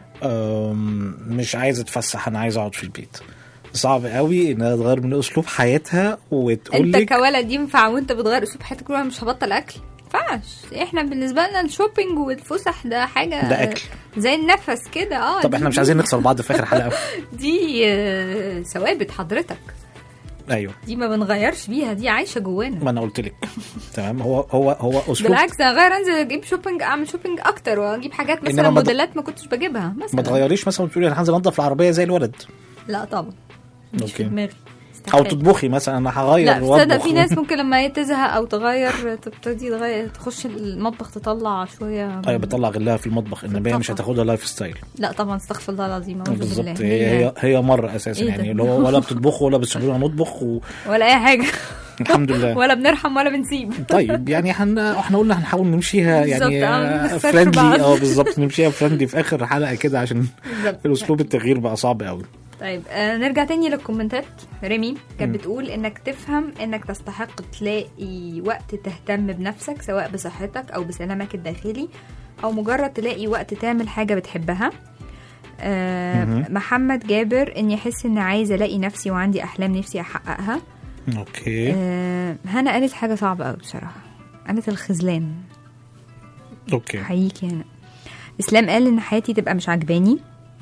آم، مش عايز اتفسح انا عايز اقعد في البيت صعب قوي انها تغير من اسلوب حياتها وتقول انت لك كولد ينفع وانت بتغير اسلوب حياتك كلها مش هبطل اكل ينفعش احنا بالنسبه لنا الشوبينج والفسح ده حاجه ده أكل. زي النفس كده اه طب دي- احنا مش عايزين نخسر بعض في اخر حلقه دي آه، ثوابت حضرتك ايوه دي ما بنغيرش بيها دي عايشه جوانا ما انا قلت لك تمام هو هو هو اسلوب بالعكس انا غير انزل اجيب شوبينج اعمل شوبينج اكتر واجيب حاجات مثلا إنما ما ت- موديلات ما كنتش بجيبها مثلا ما تغيريش مثلا تقولي انا هنزل انضف العربيه زي الولد لا طبعا مش أوكي. في دماغي او استحالة. تطبخي مثلا انا هغير لا تصدق وأطبخ. في ناس ممكن لما هي تزهق او تغير تبتدي تغير تخش المطبخ تطلع شويه ايوه بتطلع غلها في المطبخ انما هي مش الطبخ. هتاخدها لايف ستايل لا طبعا استغفر الله العظيم اعوذ بالله بالظبط ليه هي يعني؟ هي هي مره اساسا إيه ده؟ يعني اللي هو ولا بتطبخوا ولا بتسيبونا نطبخ ولا اي حاجه والحمد لله ولا بنرحم ولا بنسيب طيب يعني حن... احنا قلنا هنحاول نمشيها بالظبط، يعني اه، ما نخسرش فريندلي بعض. اه بالظبط نمشيها فريندلي في اخر حلقه كده عشان بالظبط. الاسلوب التغيير بقى صعب قوي طيب آه نرجع تاني للكومنتات ريمي كانت بتقول انك تفهم انك تستحق تلاقي وقت تهتم بنفسك سواء بصحتك او بسلامك الداخلي او مجرد تلاقي وقت تعمل حاجه بتحبها آه محمد جابر اني احس اني عايزه الاقي نفسي وعندي احلام نفسي احققها اوكي آه هنا قالت حاجه صعبه قوي بصراحه قالت الخذلان اوكي حقيقي هنا اسلام قال ان حياتي تبقى مش عجباني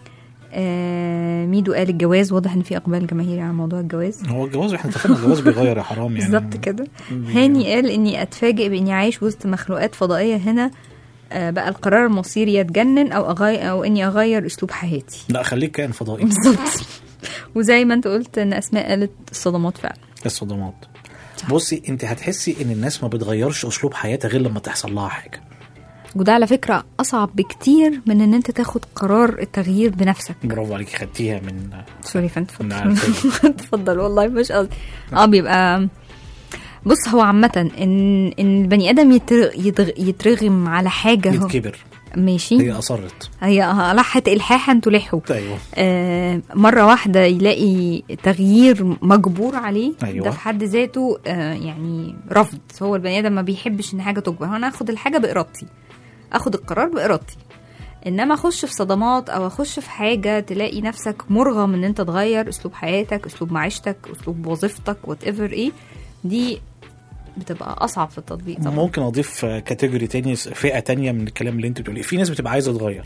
آه ميدو قال الجواز واضح ان في اقبال جماهيري على موضوع الجواز هو الجواز احنا اتفقنا الجواز بيغير يا حرام يعني بالظبط كده هاني قال اني اتفاجئ باني عايش وسط مخلوقات فضائيه هنا آه بقى القرار المصيري يتجنن او اغير او اني اغير اسلوب حياتي لا خليك كائن فضائي بالظبط وزي ما انت قلت ان اسماء قالت الصدمات فعلا الصدمات بصي انت هتحسي ان الناس ما بتغيرش اسلوب حياتها غير لما تحصل لها حاجه وده على فكره اصعب بكتير من ان انت تاخد قرار التغيير بنفسك برافو عليكي خدتيها من سوري فانت نعم. اتفضل والله مش قصدي اه بيبقى بص هو عامة ان ان البني ادم يتر- يتغ- يترغم على حاجة هو يتكبر ماشي هي اصرت هي لحت الحاحا تلحه ايوه آه مرة واحدة يلاقي تغيير مجبور عليه أيوة. ده في حد ذاته آه يعني رفض هو البني ادم ما بيحبش ان حاجة تجبر انا اخد الحاجة بارادتي اخد القرار بارادتي انما اخش في صدمات او اخش في حاجه تلاقي نفسك مرغم ان انت تغير اسلوب حياتك اسلوب معيشتك اسلوب وظيفتك وات ايفر ايه دي بتبقى اصعب في التطبيق طبعا ممكن اضيف كاتيجوري تاني فئه تانية من الكلام اللي انت بتقوليه في ناس بتبقى عايزه تغير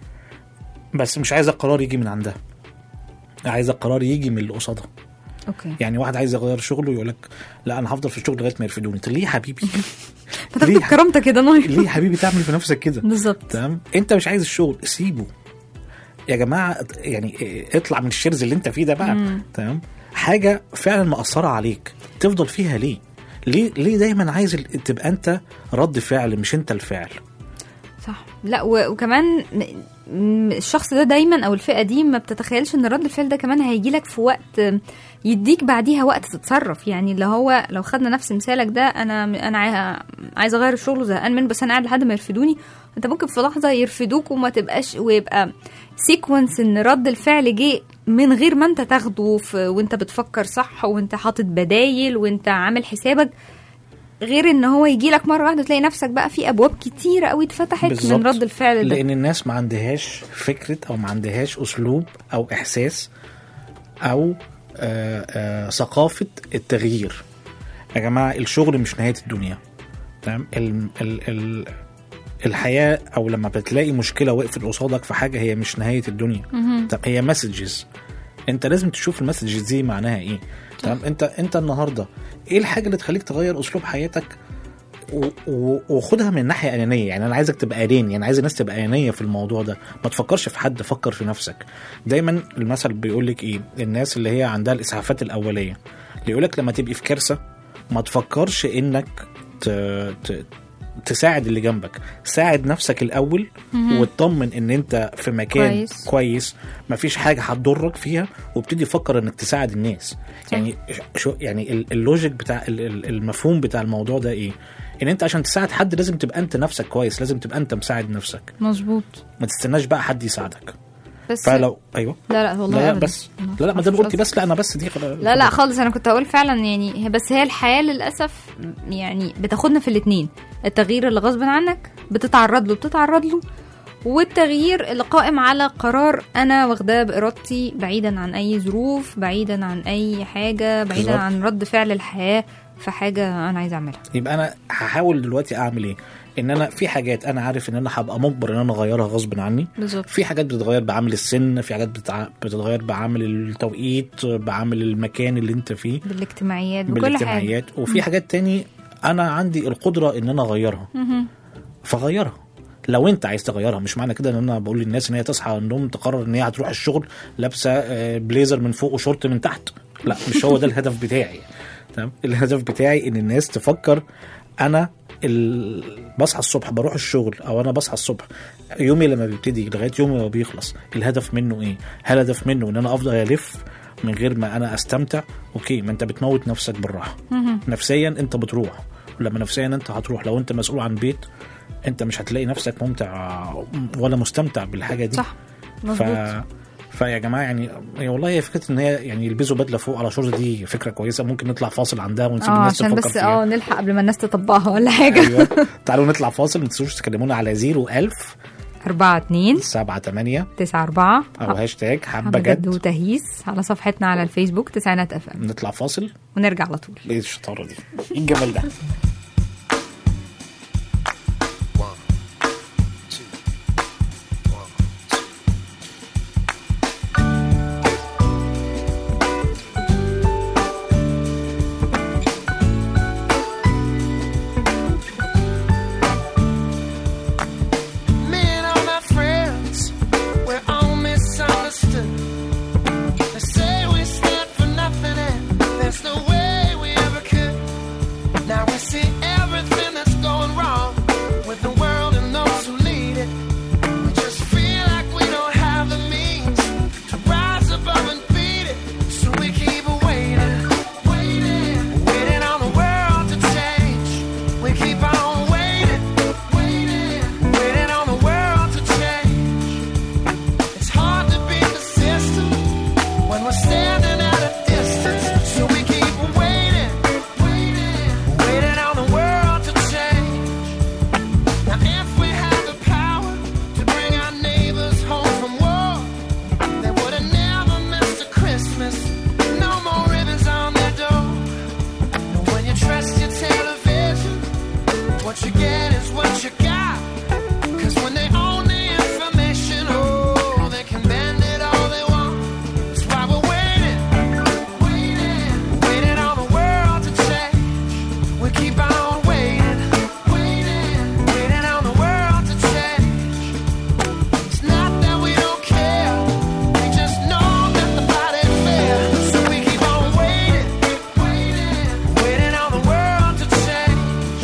بس مش عايزه القرار يجي من عندها عايزه القرار يجي من اللي قصادها اوكي يعني واحد عايز يغير شغله يقول لك لا انا هفضل في الشغل لغايه ما يرفدوني طب ليه يا حبيبي فتاخد ليه؟ بكرامتك كده نايم ليه يا حبيبي تعمل في نفسك كده بالظبط تمام انت مش عايز الشغل سيبه يا جماعه يعني اه، اطلع من الشرز اللي انت فيه ده بقى تمام حاجه فعلا مأثره عليك تفضل فيها ليه ليه ليه دايما عايز ال- تبقى انت رد فعل مش انت الفعل صح لا و- وكمان م- م- الشخص ده دايما او الفئه دي ما بتتخيلش ان رد الفعل ده كمان هيجي لك في وقت يديك بعديها وقت تتصرف يعني اللي هو لو خدنا نفس مثالك ده انا انا عاي- عايزه اغير الشغل وزهقان منه بس انا قاعد لحد ما يرفدوني انت ممكن في لحظه يرفدوك وما تبقاش ويبقى سيكونس ان رد الفعل جه من غير ما انت تاخده في وانت بتفكر صح وانت حاطط بدايل وانت عامل حسابك غير ان هو يجي لك مره واحده تلاقي نفسك بقى في ابواب كتيره قوي اتفتحت من بالظبط. رد الفعل ده لان الناس ما عندهاش فكره او ما عندهاش اسلوب او احساس او آه آه ثقافه التغيير يا جماعه الشغل مش نهايه الدنيا تمام ال ال ال الحياه او لما بتلاقي مشكله وقفت قصادك في حاجه هي مش نهايه الدنيا طب هي مسجز انت لازم تشوف المسجز دي معناها ايه تمام انت انت النهارده ايه الحاجه اللي تخليك تغير اسلوب حياتك و- و- وخدها من ناحيه انانيه يعني انا عايزك تبقى اناني يعني عايز الناس تبقى انانيه في الموضوع ده ما تفكرش في حد فكر في نفسك دايما المثل بيقول لك ايه الناس اللي هي عندها الاسعافات الاوليه اللي يقول لك لما تبقي في كارثه ما تفكرش انك ت... ت... تساعد اللي جنبك ساعد نفسك الاول واطمن ان انت في مكان كويس. كويس, كويس مفيش حاجه هتضرك فيها وابتدي فكر انك تساعد الناس يعني شو يعني ال- اللوجيك بتاع ال- ال- المفهوم بتاع الموضوع ده ايه ان انت عشان تساعد حد لازم تبقى انت نفسك كويس لازم تبقى انت مساعد نفسك مظبوط ما تستناش بقى حد يساعدك بس فلو ايوه لا لا والله لا لا أبداً. بس لا لا ما دام مش قلتي قصدي. بس لا انا بس دي خلاص لا لا خالص انا كنت هقول فعلا يعني هي- بس هي الحياه للاسف يعني بتاخدنا في الاثنين التغيير اللي غصب عنك بتتعرض له بتتعرض له والتغيير اللي قائم على قرار انا واخداه بارادتي بعيدا عن اي ظروف بعيدا عن اي حاجه بعيدا بالظبط. عن رد فعل الحياه في حاجه انا عايزه اعملها يبقى انا هحاول دلوقتي اعمل ايه ان انا في حاجات انا عارف ان انا هبقى مجبر ان انا اغيرها غصب عني بالظبط في حاجات بتتغير بعامل السن في حاجات بتتع... بتتغير بعامل التوقيت بعامل المكان اللي انت فيه بالاجتماعيات بكل حاجه بالاجتماعيات وفي حاجات تاني انا عندي القدره ان انا اغيرها فغيرها لو انت عايز تغيرها مش معنى كده ان انا بقول للناس ان هي تصحى من النوم تقرر ان هي هتروح الشغل لابسه آه، بليزر من فوق وشورت من تحت لا مش هو ده الهدف بتاعي تمام الهدف بتاعي ان الناس تفكر انا ال... بصحى الصبح بروح الشغل او انا بصحى الصبح يومي لما بيبتدي لغايه يومي ما بيخلص الهدف منه ايه هل الهدف منه ان انا افضل الف من غير ما انا استمتع اوكي ما انت بتموت نفسك بالراحه نفسيا انت بتروح ولما نفسيا انت هتروح لو انت مسؤول عن بيت انت مش هتلاقي نفسك ممتع ولا مستمتع بالحاجه دي صح ف... مظبوط فيا جماعه يعني هي والله هي فكره ان هي يعني يلبسوا بدله فوق على شورت دي فكره كويسه ممكن نطلع فاصل عندها ونسيب اه الناس عشان تفكر بس فيها اه نلحق قبل ما الناس تطبقها ولا حاجه ايوه تعالوا نطلع فاصل ما تنسوش تكلمونا على 01000 أربعة اتنين 7 8 تسعة أربعة او هاشتاج حبه حبة جد جد وتهييس على صفحتنا على الفيسبوك تسعينات اف ام نطلع فاصل ونرجع على طول ايه الشطاره دي ايه الجمال ده Me and all my friends, we're all misunderstood. They say we stand for nothing, and there's no way we ever could. What you get is what you got. Cause when they own the information, oh, they can bend it all they want. That's why we're waiting, waiting, waiting on the world to change. We keep on waiting, waiting, waiting on the world to change. It's not that we don't care, we just know that the fight ain't fair. So we keep on waiting, waiting, waiting on the world to change.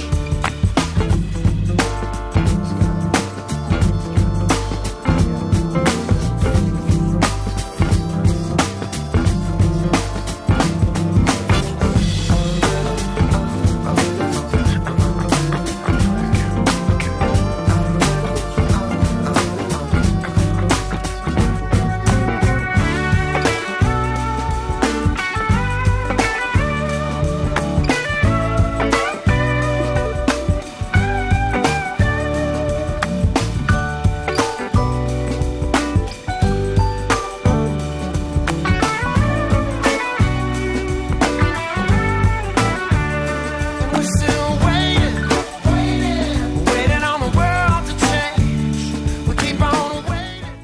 We're still waiting, waiting, waiting on the world to change. We keep on waiting.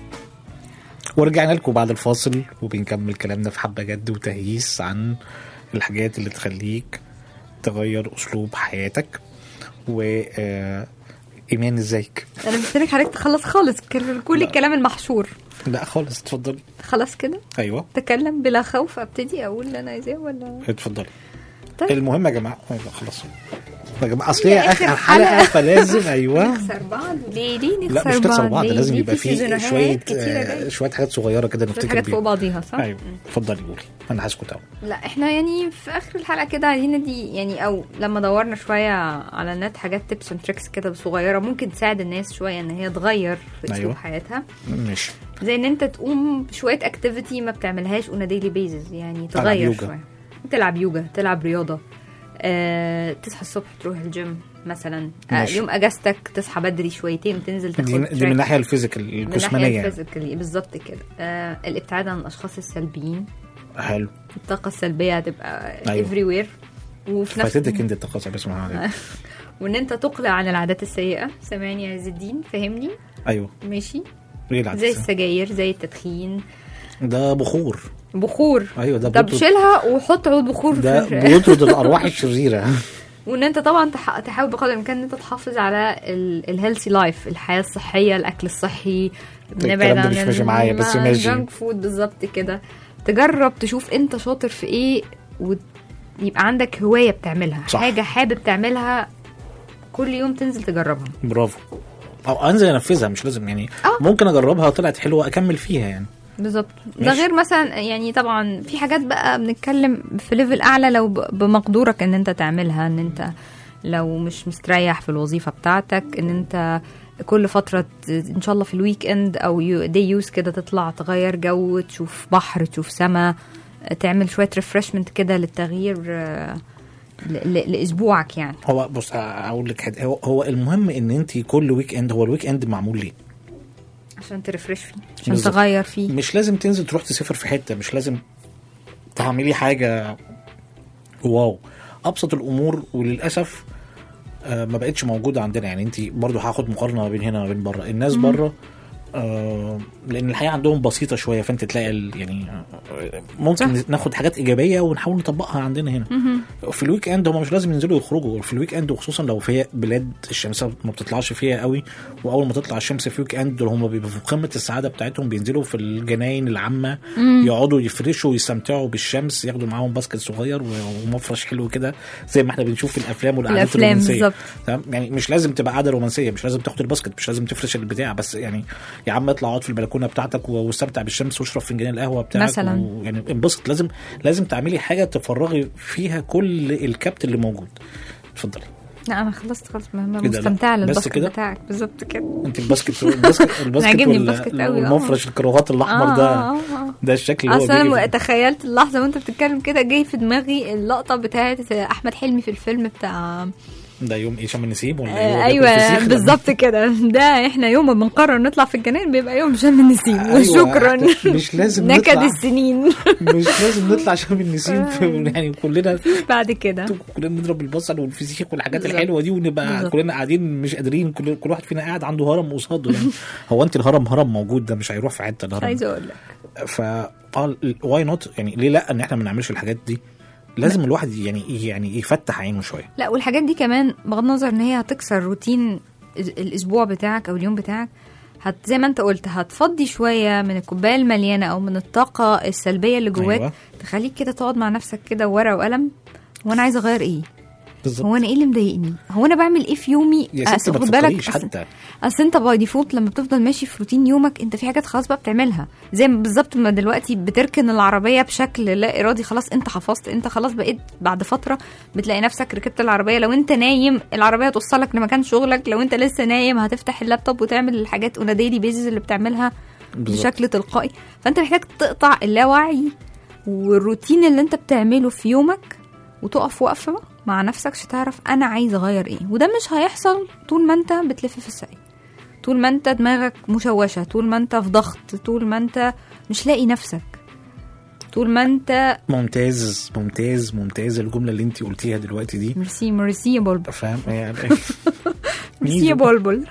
ورجعنا لكم بعد الفاصل وبنكمل كلامنا في حبة جد وتهييس عن الحاجات اللي تخليك تغير أسلوب حياتك و آه، إيمان ازيك؟ انا مستنيك حضرتك تخلص خالص كل كل الكلام المحشور لا خالص اتفضلي خلاص كده ايوه تكلم بلا خوف ابتدي اقول اللي انا عايزاه ولا اتفضلي طيب. المهم يا جماعه أيوة خلاص يا جماعه اصل هي هي آخر اخر حلقه حلقة. فلازم ايوه نخسر بعض ليه ليه نخسر لا مش تخسر بعض ليه؟ لازم ليه يبقى في في سيزونات شويه كتيرة آه، جاية. شويه حاجات صغيره كده شوية نفتكر حاجات فوق بيها بعضيها صح؟ ايوه اتفضلي قولي انا هسكت اهو لا احنا يعني في اخر الحلقه كده عايزين دي يعني او لما دورنا شويه على النت حاجات تيبس اند تريكس كده صغيره ممكن تساعد الناس شويه ان هي تغير في اسلوب أيوة. حياتها ماشي زي ان انت تقوم بشويه اكتيفيتي ما بتعملهاش اون ديلي بيزز يعني تلعب تغير يوجا. شويه تلعب يوجا تلعب رياضه أه تصحى الصبح تروح الجيم مثلا أه ماشي. يوم اجازتك تصحى بدري شويتين تنزل تاخد دي, دي من تراك. الناحيه الفيزيكال من الناحيه الجسمانيه يعني. الفيزيكالي بالظبط كده أه الابتعاد عن الاشخاص السلبيين حلو الطاقه السلبيه هتبقى أيوة. everywhere وير وفي نفس فاتتك انت التقاطع بسم الله عليك وان انت تقلع عن العادات السيئه سامعني يا عز الدين فهمني ايوه ماشي ايه العدسة؟ زي السجاير زي التدخين ده بخور بخور ايوه ده طب بيطرد- شيلها وحط عود بخور ده في بيطرد الارواح الشريره وان انت طبعا تح... تحاول بقدر الامكان ان انت تحافظ على الهيلثي لايف الحياه الصحيه الاكل الصحي الكلام ده مش ماشي معايا، بس ماشي. الجانك فود بالظبط كده تجرب تشوف انت شاطر في ايه ويبقى عندك هوايه بتعملها صح. حاجه حابب تعملها كل يوم تنزل تجربها برافو او انزل انفذها مش لازم يعني آه. ممكن اجربها طلعت حلوه اكمل فيها يعني بالظبط ده ماشي. غير مثلا يعني طبعا في حاجات بقى بنتكلم في ليفل اعلى لو ب- بمقدورك ان انت تعملها ان انت لو مش مستريح في الوظيفه بتاعتك ان انت كل فترة ت- ان شاء الله في الويك اند او دي يوز كده تطلع تغير جو تشوف بحر تشوف سما تعمل شوية ريفرشمنت كده للتغيير آه، ل- ل- لاسبوعك يعني هو بص اقول لك حاجه هو, هو المهم ان انت كل ويك اند هو الويك اند معمول ليه عشان ترفرش فيه عشان بالظبط. تغير فيه مش لازم تنزل تروح تسافر في حته مش لازم تعملي حاجه واو ابسط الامور وللاسف آه، ما بقتش موجوده عندنا يعني انت برضو هاخد مقارنه ما بين هنا وما بين بره الناس بره آه لان الحياه عندهم بسيطه شويه فانت تلاقي ال- يعني آه، ممكن صح. ناخد حاجات ايجابيه ونحاول نطبقها عندنا هنا في الويك اند هم مش لازم ينزلوا يخرجوا في الويك اند وخصوصا لو في بلاد الشمس ما بتطلعش فيها قوي واول ما تطلع الشمس في ويك اند دول هم بيبقوا في قمه السعاده بتاعتهم بينزلوا في الجناين العامه يقعدوا يفرشوا ويستمتعوا بالشمس ياخدوا معاهم باسكت صغير و- ومفرش حلو كده زي ما احنا بنشوف في الافلام والقعدات الأفلام الرومانسيه بالظبط. تمام يعني مش لازم تبقى قعده رومانسيه مش لازم تاخد الباسكت مش لازم تفرش البتاع بس يعني يا عم اطلع اقعد في البلكونه بتاعتك و- واستمتع بالشمس واشرب فنجان القهوه بتاعك مثلاً. ويعني انبسط لازم لازم تعملي حاجه تفرغي فيها كل الكبت اللي موجود اتفضلي لا انا خلصت خلاص مهمة إيه ده، لا. مستمتعة بس للباسكت كده؟ بتاعك بالظبط كده انت الباسكت الباسكت الباسكت عاجبني وال- الباسكت أوي، آه. والمفرش الكروهات الاحمر آه، ده آه، آه. ده الشكل اللي هو اصلا بيجي أنا في- تخيلت اللحظه وانت بتتكلم كده جاي في دماغي اللقطه بتاعت احمد حلمي في الفيلم بتاع ده يوم ايه شم النسيم ولا آه، يوم ايوه بياكل فسيخ؟ بالظبط كده ده احنا يوم ما بنقرر نطلع في الجنان بيبقى يوم شم النسيم أيوة، وشكرا مش لازم نكد نطلع السنين مش لازم نطلع شم النسيم في يعني كلنا بعد كده كلنا نضرب البصل والفسيخ والحاجات بالظبط. الحلوه دي ونبقى بالظبط. كلنا قاعدين مش قادرين كل, كل واحد فينا قاعد عنده هرم قصاده يعني هو انت الهرم هرم موجود ده مش هيروح في حته مش الهرم عايزه اقول لك فا واي نوت يعني ليه لا ان احنا ما نعملش الحاجات دي لازم الواحد يعني يعني يفتح عينه شويه لا والحاجات دي كمان بغض النظر ان هي هتكسر روتين ال- الاسبوع بتاعك او اليوم بتاعك هت زي ما انت قلت هتفضي شويه من الكوبايه المليانه او من الطاقه السلبيه اللي جواك أيوة. تخليك كده تقعد مع نفسك كده ورقه وقلم وانا عايزه اغير ايه بالظبط هو انا ايه اللي مضايقني هو انا بعمل ايه في يومي يا ستي أصل ما خد بالك تفكريش أصل- حتى اصل انت باي ديفولت لما بتفضل ماشي في روتين يومك انت في حاجات خلاص بقى بتعملها زي ما بالظبط ما دلوقتي بتركن العربيه بشكل لا ارادي خلاص انت حفظت انت خلاص بقيت بعد فتره بتلاقي نفسك ركبت العربيه لو انت نايم العربيه توصلك لمكان شغلك لو انت لسه نايم هتفتح اللابتوب وتعمل الحاجات اون ديلي بيزز اللي بتعملها بالظبط. بشكل تلقائي فانت محتاج تقطع اللاوعي والروتين اللي انت بتعمله في يومك وتقف وقفه مع نفسك عشان تعرف انا عايز اغير ايه وده مش هيحصل طول ما انت بتلف في السعي طول ما انت دماغك مشوشه طول ما انت في ضغط طول ما انت مش لاقي نفسك طول ما انت ممتاز ممتاز ممتاز الجمله اللي انت قلتيها دلوقتي دي ميرسي ميرسي يا بلبل فاهم يعني ميرسي يا بلبل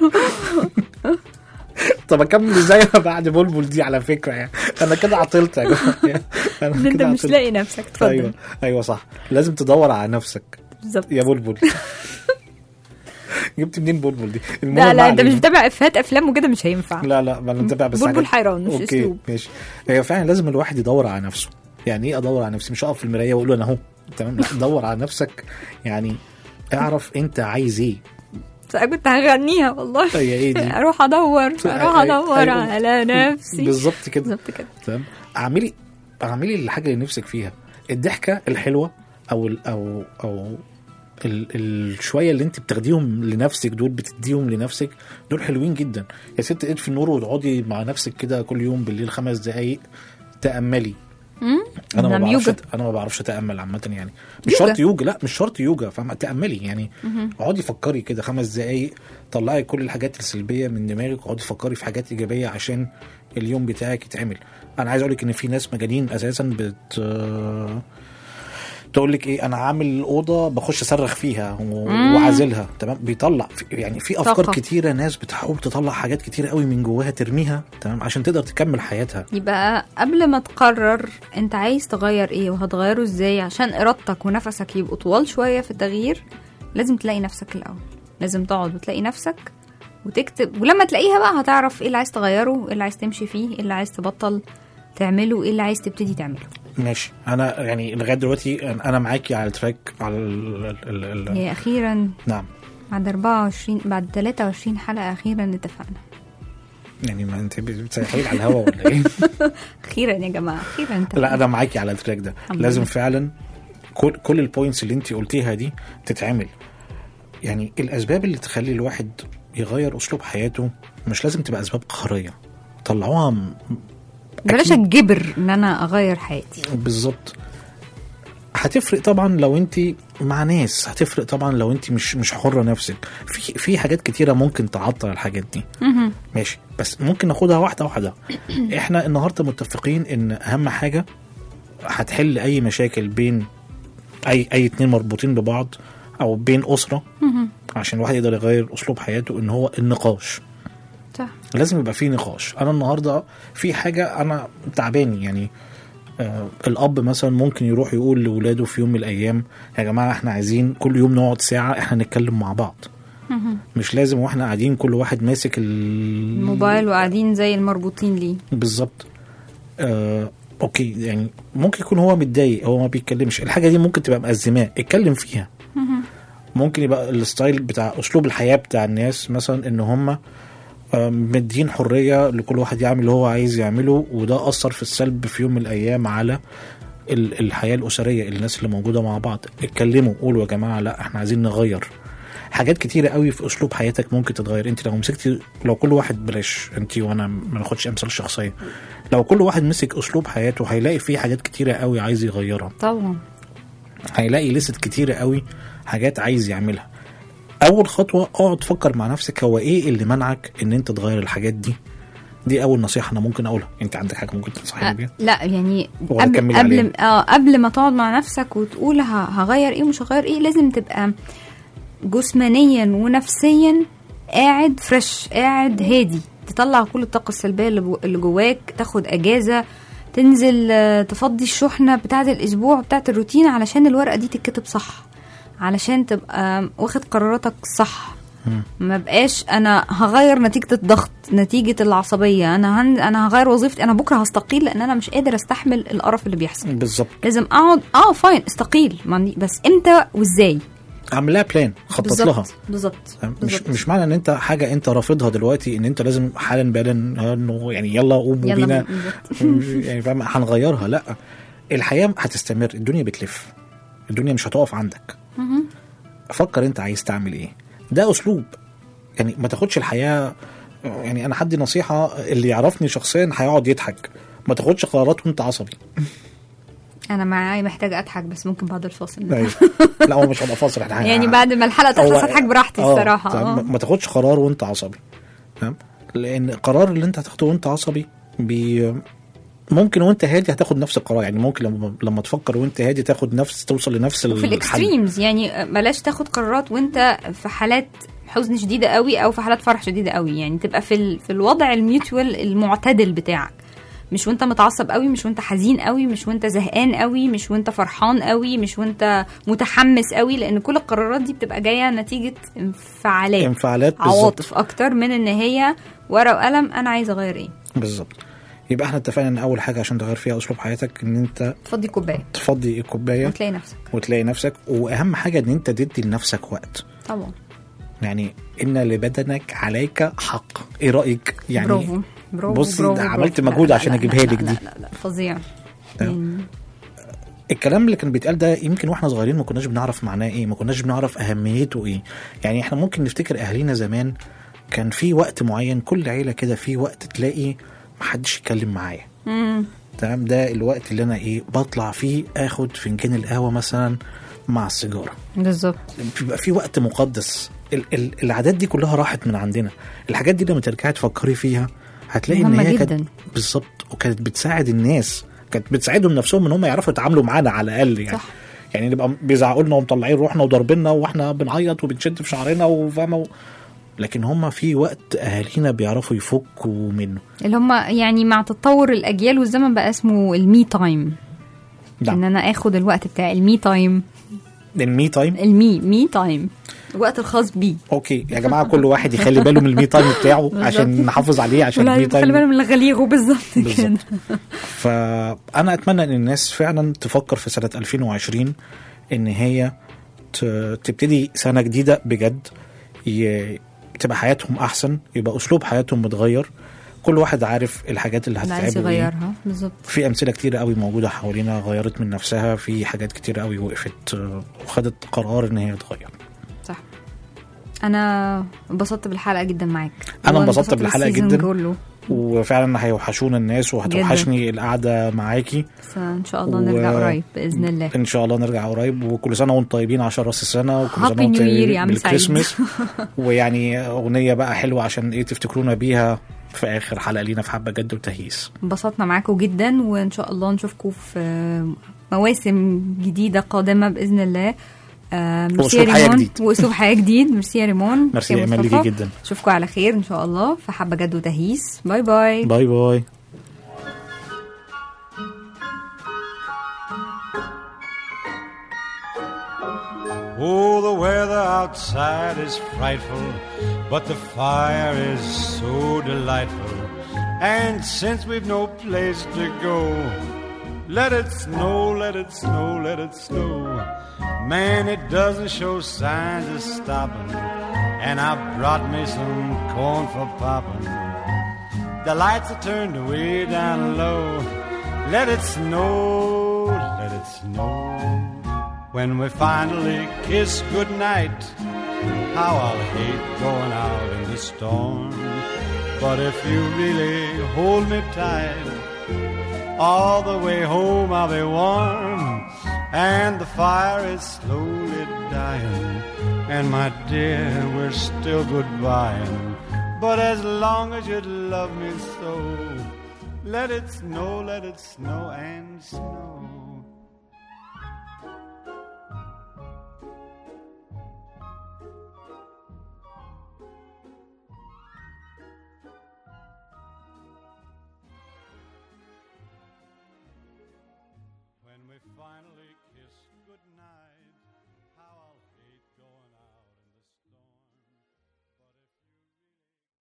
طب اكمل ازاي انا بعد بلبل دي على فكره يعني انا كده عطلت يا جماعه انا ان انت كده مش عطلت. لاقي نفسك اتفضل ايوه ايوه صح لازم تدور على نفسك بالظبط يا بلبل جبت منين بلبل دي المهم لا لا انت علينا. مش متابع افيهات افلام وكده مش هينفع لا لا ما انا متابع بس بلبل حاجات- حيران مش اوكي اسلوب ماشي هي فعلا لازم الواحد يدور على نفسه يعني ايه ادور على نفسي مش اقف في المرايه واقول انا اهو تمام لا دور على نفسك يعني اعرف انت عايز ايه بس انا كنت هغنيها والله هي ايه دي اروح ادور اروح أيوة. ادور على نفسي بالظبط كده بالظبط كده تمام اعملي اعملي الحاجه اللي نفسك فيها الضحكه الحلوه او ال او او ال الشويه اللي انت بتاخديهم لنفسك دول بتديهم لنفسك دول حلوين جدا يا ست اطفي النور وتقعدي مع نفسك كده كل يوم بالليل خمس دقايق تاملي انا ما نعم، بعرفش يوجا. انا ما بعرفش اتامل عامه يعني مش يوجا. شرط يوجا لا مش شرط يوجا فاهمه تاملي يعني اقعدي فكري كده خمس دقايق طلعي كل الحاجات السلبيه من دماغك واقعدي فكري في حاجات ايجابيه عشان اليوم بتاعك يتعمل انا عايز اقول لك ان في ناس مجانين اساسا بت تقول لك ايه انا عامل اوضه بخش اصرخ فيها و- وعازلها تمام بيطلع في- يعني في افكار طاقة. كتيره ناس بتحاول تطلع حاجات كتيره قوي من جواها ترميها تمام عشان تقدر تكمل حياتها يبقى قبل ما تقرر انت عايز تغير ايه وهتغيره ازاي عشان ارادتك ونفسك يبقوا طوال شويه في التغيير لازم تلاقي نفسك الاول لازم تقعد وتلاقي نفسك وتكتب ولما تلاقيها بقى هتعرف ايه اللي عايز تغيره ايه اللي عايز تمشي فيه ايه اللي عايز تبطل تعمله ايه اللي عايز تبتدي تعمله ماشي انا يعني لغايه دلوقتي انا معاكي على التراك على ال ال ال ال هي اخيرا نعم بعد 24 بعد 23 حلقه اخيرا اتفقنا يعني ما انت بتسيحيل على الهوا ولا ايه؟ اخيرا يا جماعه اخيرا اتفقنا لا انا معاكي على التراك ده الحمد لازم لله. فعلا كل كل البوينتس اللي انت قلتيها دي تتعمل يعني الاسباب اللي تخلي الواحد يغير اسلوب حياته مش لازم تبقى اسباب قهريه طلعوها م- بلاش أكيد. اتجبر ان انا اغير حياتي بالظبط هتفرق طبعا لو انت مع ناس هتفرق طبعا لو انت مش مش حره نفسك في في حاجات كتيره ممكن تعطل الحاجات دي ماشي بس ممكن ناخدها واحده واحده احنا النهارده متفقين ان اهم حاجه هتحل اي مشاكل بين اي اي اتنين مربوطين ببعض او بين اسره عشان الواحد يقدر يغير اسلوب حياته ان هو النقاش صح لازم يبقى فيه نقاش انا النهارده في حاجه انا تعباني يعني آه الاب مثلا ممكن يروح يقول لاولاده في يوم من الايام يا جماعه احنا عايزين كل يوم نقعد ساعه احنا نتكلم مع بعض مش لازم واحنا قاعدين كل واحد ماسك ال- الموبايل وقاعدين زي المربوطين ليه بالظبط آه اوكي يعني ممكن يكون هو متضايق هو ما بيتكلمش الحاجه دي ممكن تبقى مأزماه اتكلم فيها ممكن يبقى الستايل بتاع اسلوب الحياه بتاع الناس مثلا ان هم آه، مدين حريه لكل واحد يعمل اللي هو عايز يعمله وده اثر في السلب في يوم من الايام على ال- الحياه الاسريه الناس اللي موجوده مع بعض اتكلموا قولوا يا جماعه لا احنا عايزين نغير حاجات كتيرة قوي في اسلوب حياتك ممكن تتغير انت لو مسكتي لو كل واحد بلاش انت وانا ما ناخدش امثال شخصيه لو كل واحد مسك اسلوب حياته هيلاقي فيه حاجات كتيرة قوي عايز يغيرها طبعا هيلاقي لست كتيرة قوي حاجات عايز يعملها اول خطوه اقعد فكر مع نفسك هو ايه اللي منعك ان انت تغير الحاجات دي دي اول نصيحه انا ممكن اقولها انت عندك حاجه ممكن تنصحيني أه بيها لا يعني ولا قبل كملي قبل عليها. اه قبل ما تقعد مع نفسك وتقول ه- هغير ايه ومش هغير ايه لازم تبقى جسمانيا ونفسيا قاعد فريش قاعد هادي تطلع كل الطاقه السلبيه اللي جو- اللي جواك تاخد اجازه تنزل آه، تفضي الشحنه بتاعه الاسبوع بتاعه الروتين علشان الورقه دي تتكتب صح علشان تبقى واخد قراراتك صح ما بقاش انا هغير نتيجه الضغط نتيجه العصبيه انا هن... انا هغير وظيفتي انا بكره هستقيل لان انا مش قادر استحمل القرف اللي بيحصل بالظبط لازم اقعد اه فاين استقيل ما عندي- بس امتى وازاي اعمل لها بلان خطط لها بالظبط بالظبط تمام؟ مش بالظبط. مش معنى ان انت حاجه انت رافضها دلوقتي ان انت لازم حالا بالا انه يعني يلا قوم يلا وبينا بالظبط. يعني فاهم هنغيرها لا الحياه هتستمر الدنيا بتلف الدنيا مش هتقف عندك فكر انت عايز تعمل ايه ده اسلوب يعني ما تاخدش الحياه يعني انا حدي نصيحه اللي يعرفني شخصيا هيقعد يضحك ما تاخدش قرارات وانت عصبي انا معايا محتاجه اضحك بس ممكن بعد الفاصل أيوة. لا هو مش هبقى فاصل احنا يعني بعد ما الحلقه تخلص هو- اضحك براحتي آه، الصراحه تمام. اه ما تاخدش قرار وانت عصبي تمام لان القرار اللي انت هتاخده وانت عصبي بي ممكن وانت هادي هتاخد نفس القرار يعني ممكن لما لما تفكر وانت هادي تاخد نفس توصل لنفس في الحل الاكستريمز يعني بلاش تاخد قرارات وانت في حالات حزن شديده قوي او في حالات فرح شديده قوي يعني تبقى في ال... في الوضع الميوتوال المعتدل بتاعك مش وانت متعصب قوي مش وانت حزين قوي مش وانت زهقان قوي مش وانت فرحان قوي مش وانت متحمس قوي لان كل القرارات دي بتبقى جايه نتيجه انفعالات انفعالات بالظبط عواطف اكتر من ان هي ورقه وقلم انا عايزه اغير ايه بالظبط يبقى احنا اتفقنا ان اول حاجه عشان تغير فيها اسلوب حياتك ان انت تفضي كوبايه تفضي الكوبايه وتلاقي نفسك وتلاقي نفسك واهم حاجه ان انت تدي لنفسك وقت طبعا يعني ان لبدنك عليك حق ايه رايك يعني برافو برافو بصي برافو ده برافو. عملت لا، مجهود لا، عشان لا، اجيبها لا، لك لا، دي لا لا فظيع تمام. يعني الكلام اللي كان بيتقال ده يمكن واحنا صغيرين ما كناش بنعرف معناه ايه ما كناش بنعرف اهميته ايه يعني احنا ممكن نفتكر اهالينا زمان كان في وقت معين كل عيله كده في وقت تلاقي محدش يتكلم معايا مم. تمام ده الوقت اللي انا ايه بطلع فيه اخد فنجان القهوه مثلا مع السيجاره بالظبط بيبقى في وقت مقدس ال- ال- العادات دي كلها راحت من عندنا الحاجات دي لما ترجعي تفكري فيها هتلاقي ان مهمة هي جداً. كانت بالظبط وكانت بتساعد الناس كانت بتساعدهم نفسهم ان هم يعرفوا يتعاملوا معانا على الاقل يعني صح. يعني نبقى بيزعقوا لنا ومطلعين روحنا وضاربيننا واحنا بنعيط وبنشد في شعرنا وفاهمه و... لكن هم في وقت اهالينا بيعرفوا يفكوا منه اللي هم يعني مع تطور الاجيال والزمن بقى اسمه المي تايم نعم. ان انا اخد الوقت بتاع المي تايم المي تايم المي مي تايم الوقت الخاص بيه اوكي يا جماعه كل واحد يخلي باله من المي تايم بتاعه عشان نحافظ عليه عشان ولا المي خلي تايم بالك من الغليغ بالظبط بالظبط. كده فانا اتمنى ان الناس فعلا تفكر في سنه 2020 ان هي ت- تبتدي سنه جديده بجد ي- تبقى حياتهم احسن يبقى اسلوب حياتهم متغير كل واحد عارف الحاجات اللي اللي عايز هتتعبه ايه يغيرها بالظبط في امثله كتير قوي موجوده حوالينا غيرت من نفسها في حاجات كتير قوي وقفت آه، وخدت قرار ان هي تغير صح انا انبسطت بالحلقه جدا معاك أنا انبسطت وانبسطت بالحلقة بالسيزون جدا. كله وفعلا هيوحشونا الناس وهتوحشني القعده معاكي بس ان شاء الله نرجع و- قريب باذن الله ان شاء الله نرجع قريب وكل سنه وانتم طيبين عشان راس السنه وكل Happy سنه وانتم New Year يا عم بالكريسماس ويعني اغنيه بقى حلوه عشان ايه تفتكرونا بيها في اخر حلقه لينا في حبه جد وتهييس انبسطنا معاكم جدا وان شاء الله نشوفكم في مواسم جديده قادمه باذن الله آه، ميرسي يا وأسلوب حياة ريمون جديد. واسلوب حياه جديد ميرسي يا ريمون ميرسي يا إيمان مصطفى. ليكي جدا. اشوفكم على خير ان شاء الله في حبه جد وتهيس باي باي باي باي Oh, the weather outside is frightful, but the fire is so delightful. And since we've no place to go, let it snow, let it snow, let it snow. Man, it doesn't show signs of stopping. And I brought me some corn for popping. The lights are turned way down low. Let it snow, let it snow. When we finally kiss goodnight, how I'll hate going out in the storm. But if you really hold me tight, all the way home I'll be warm. And the fire is slowly dying. And my dear, we're still goodbying. But as long as you love me so, let it snow, let it snow and snow.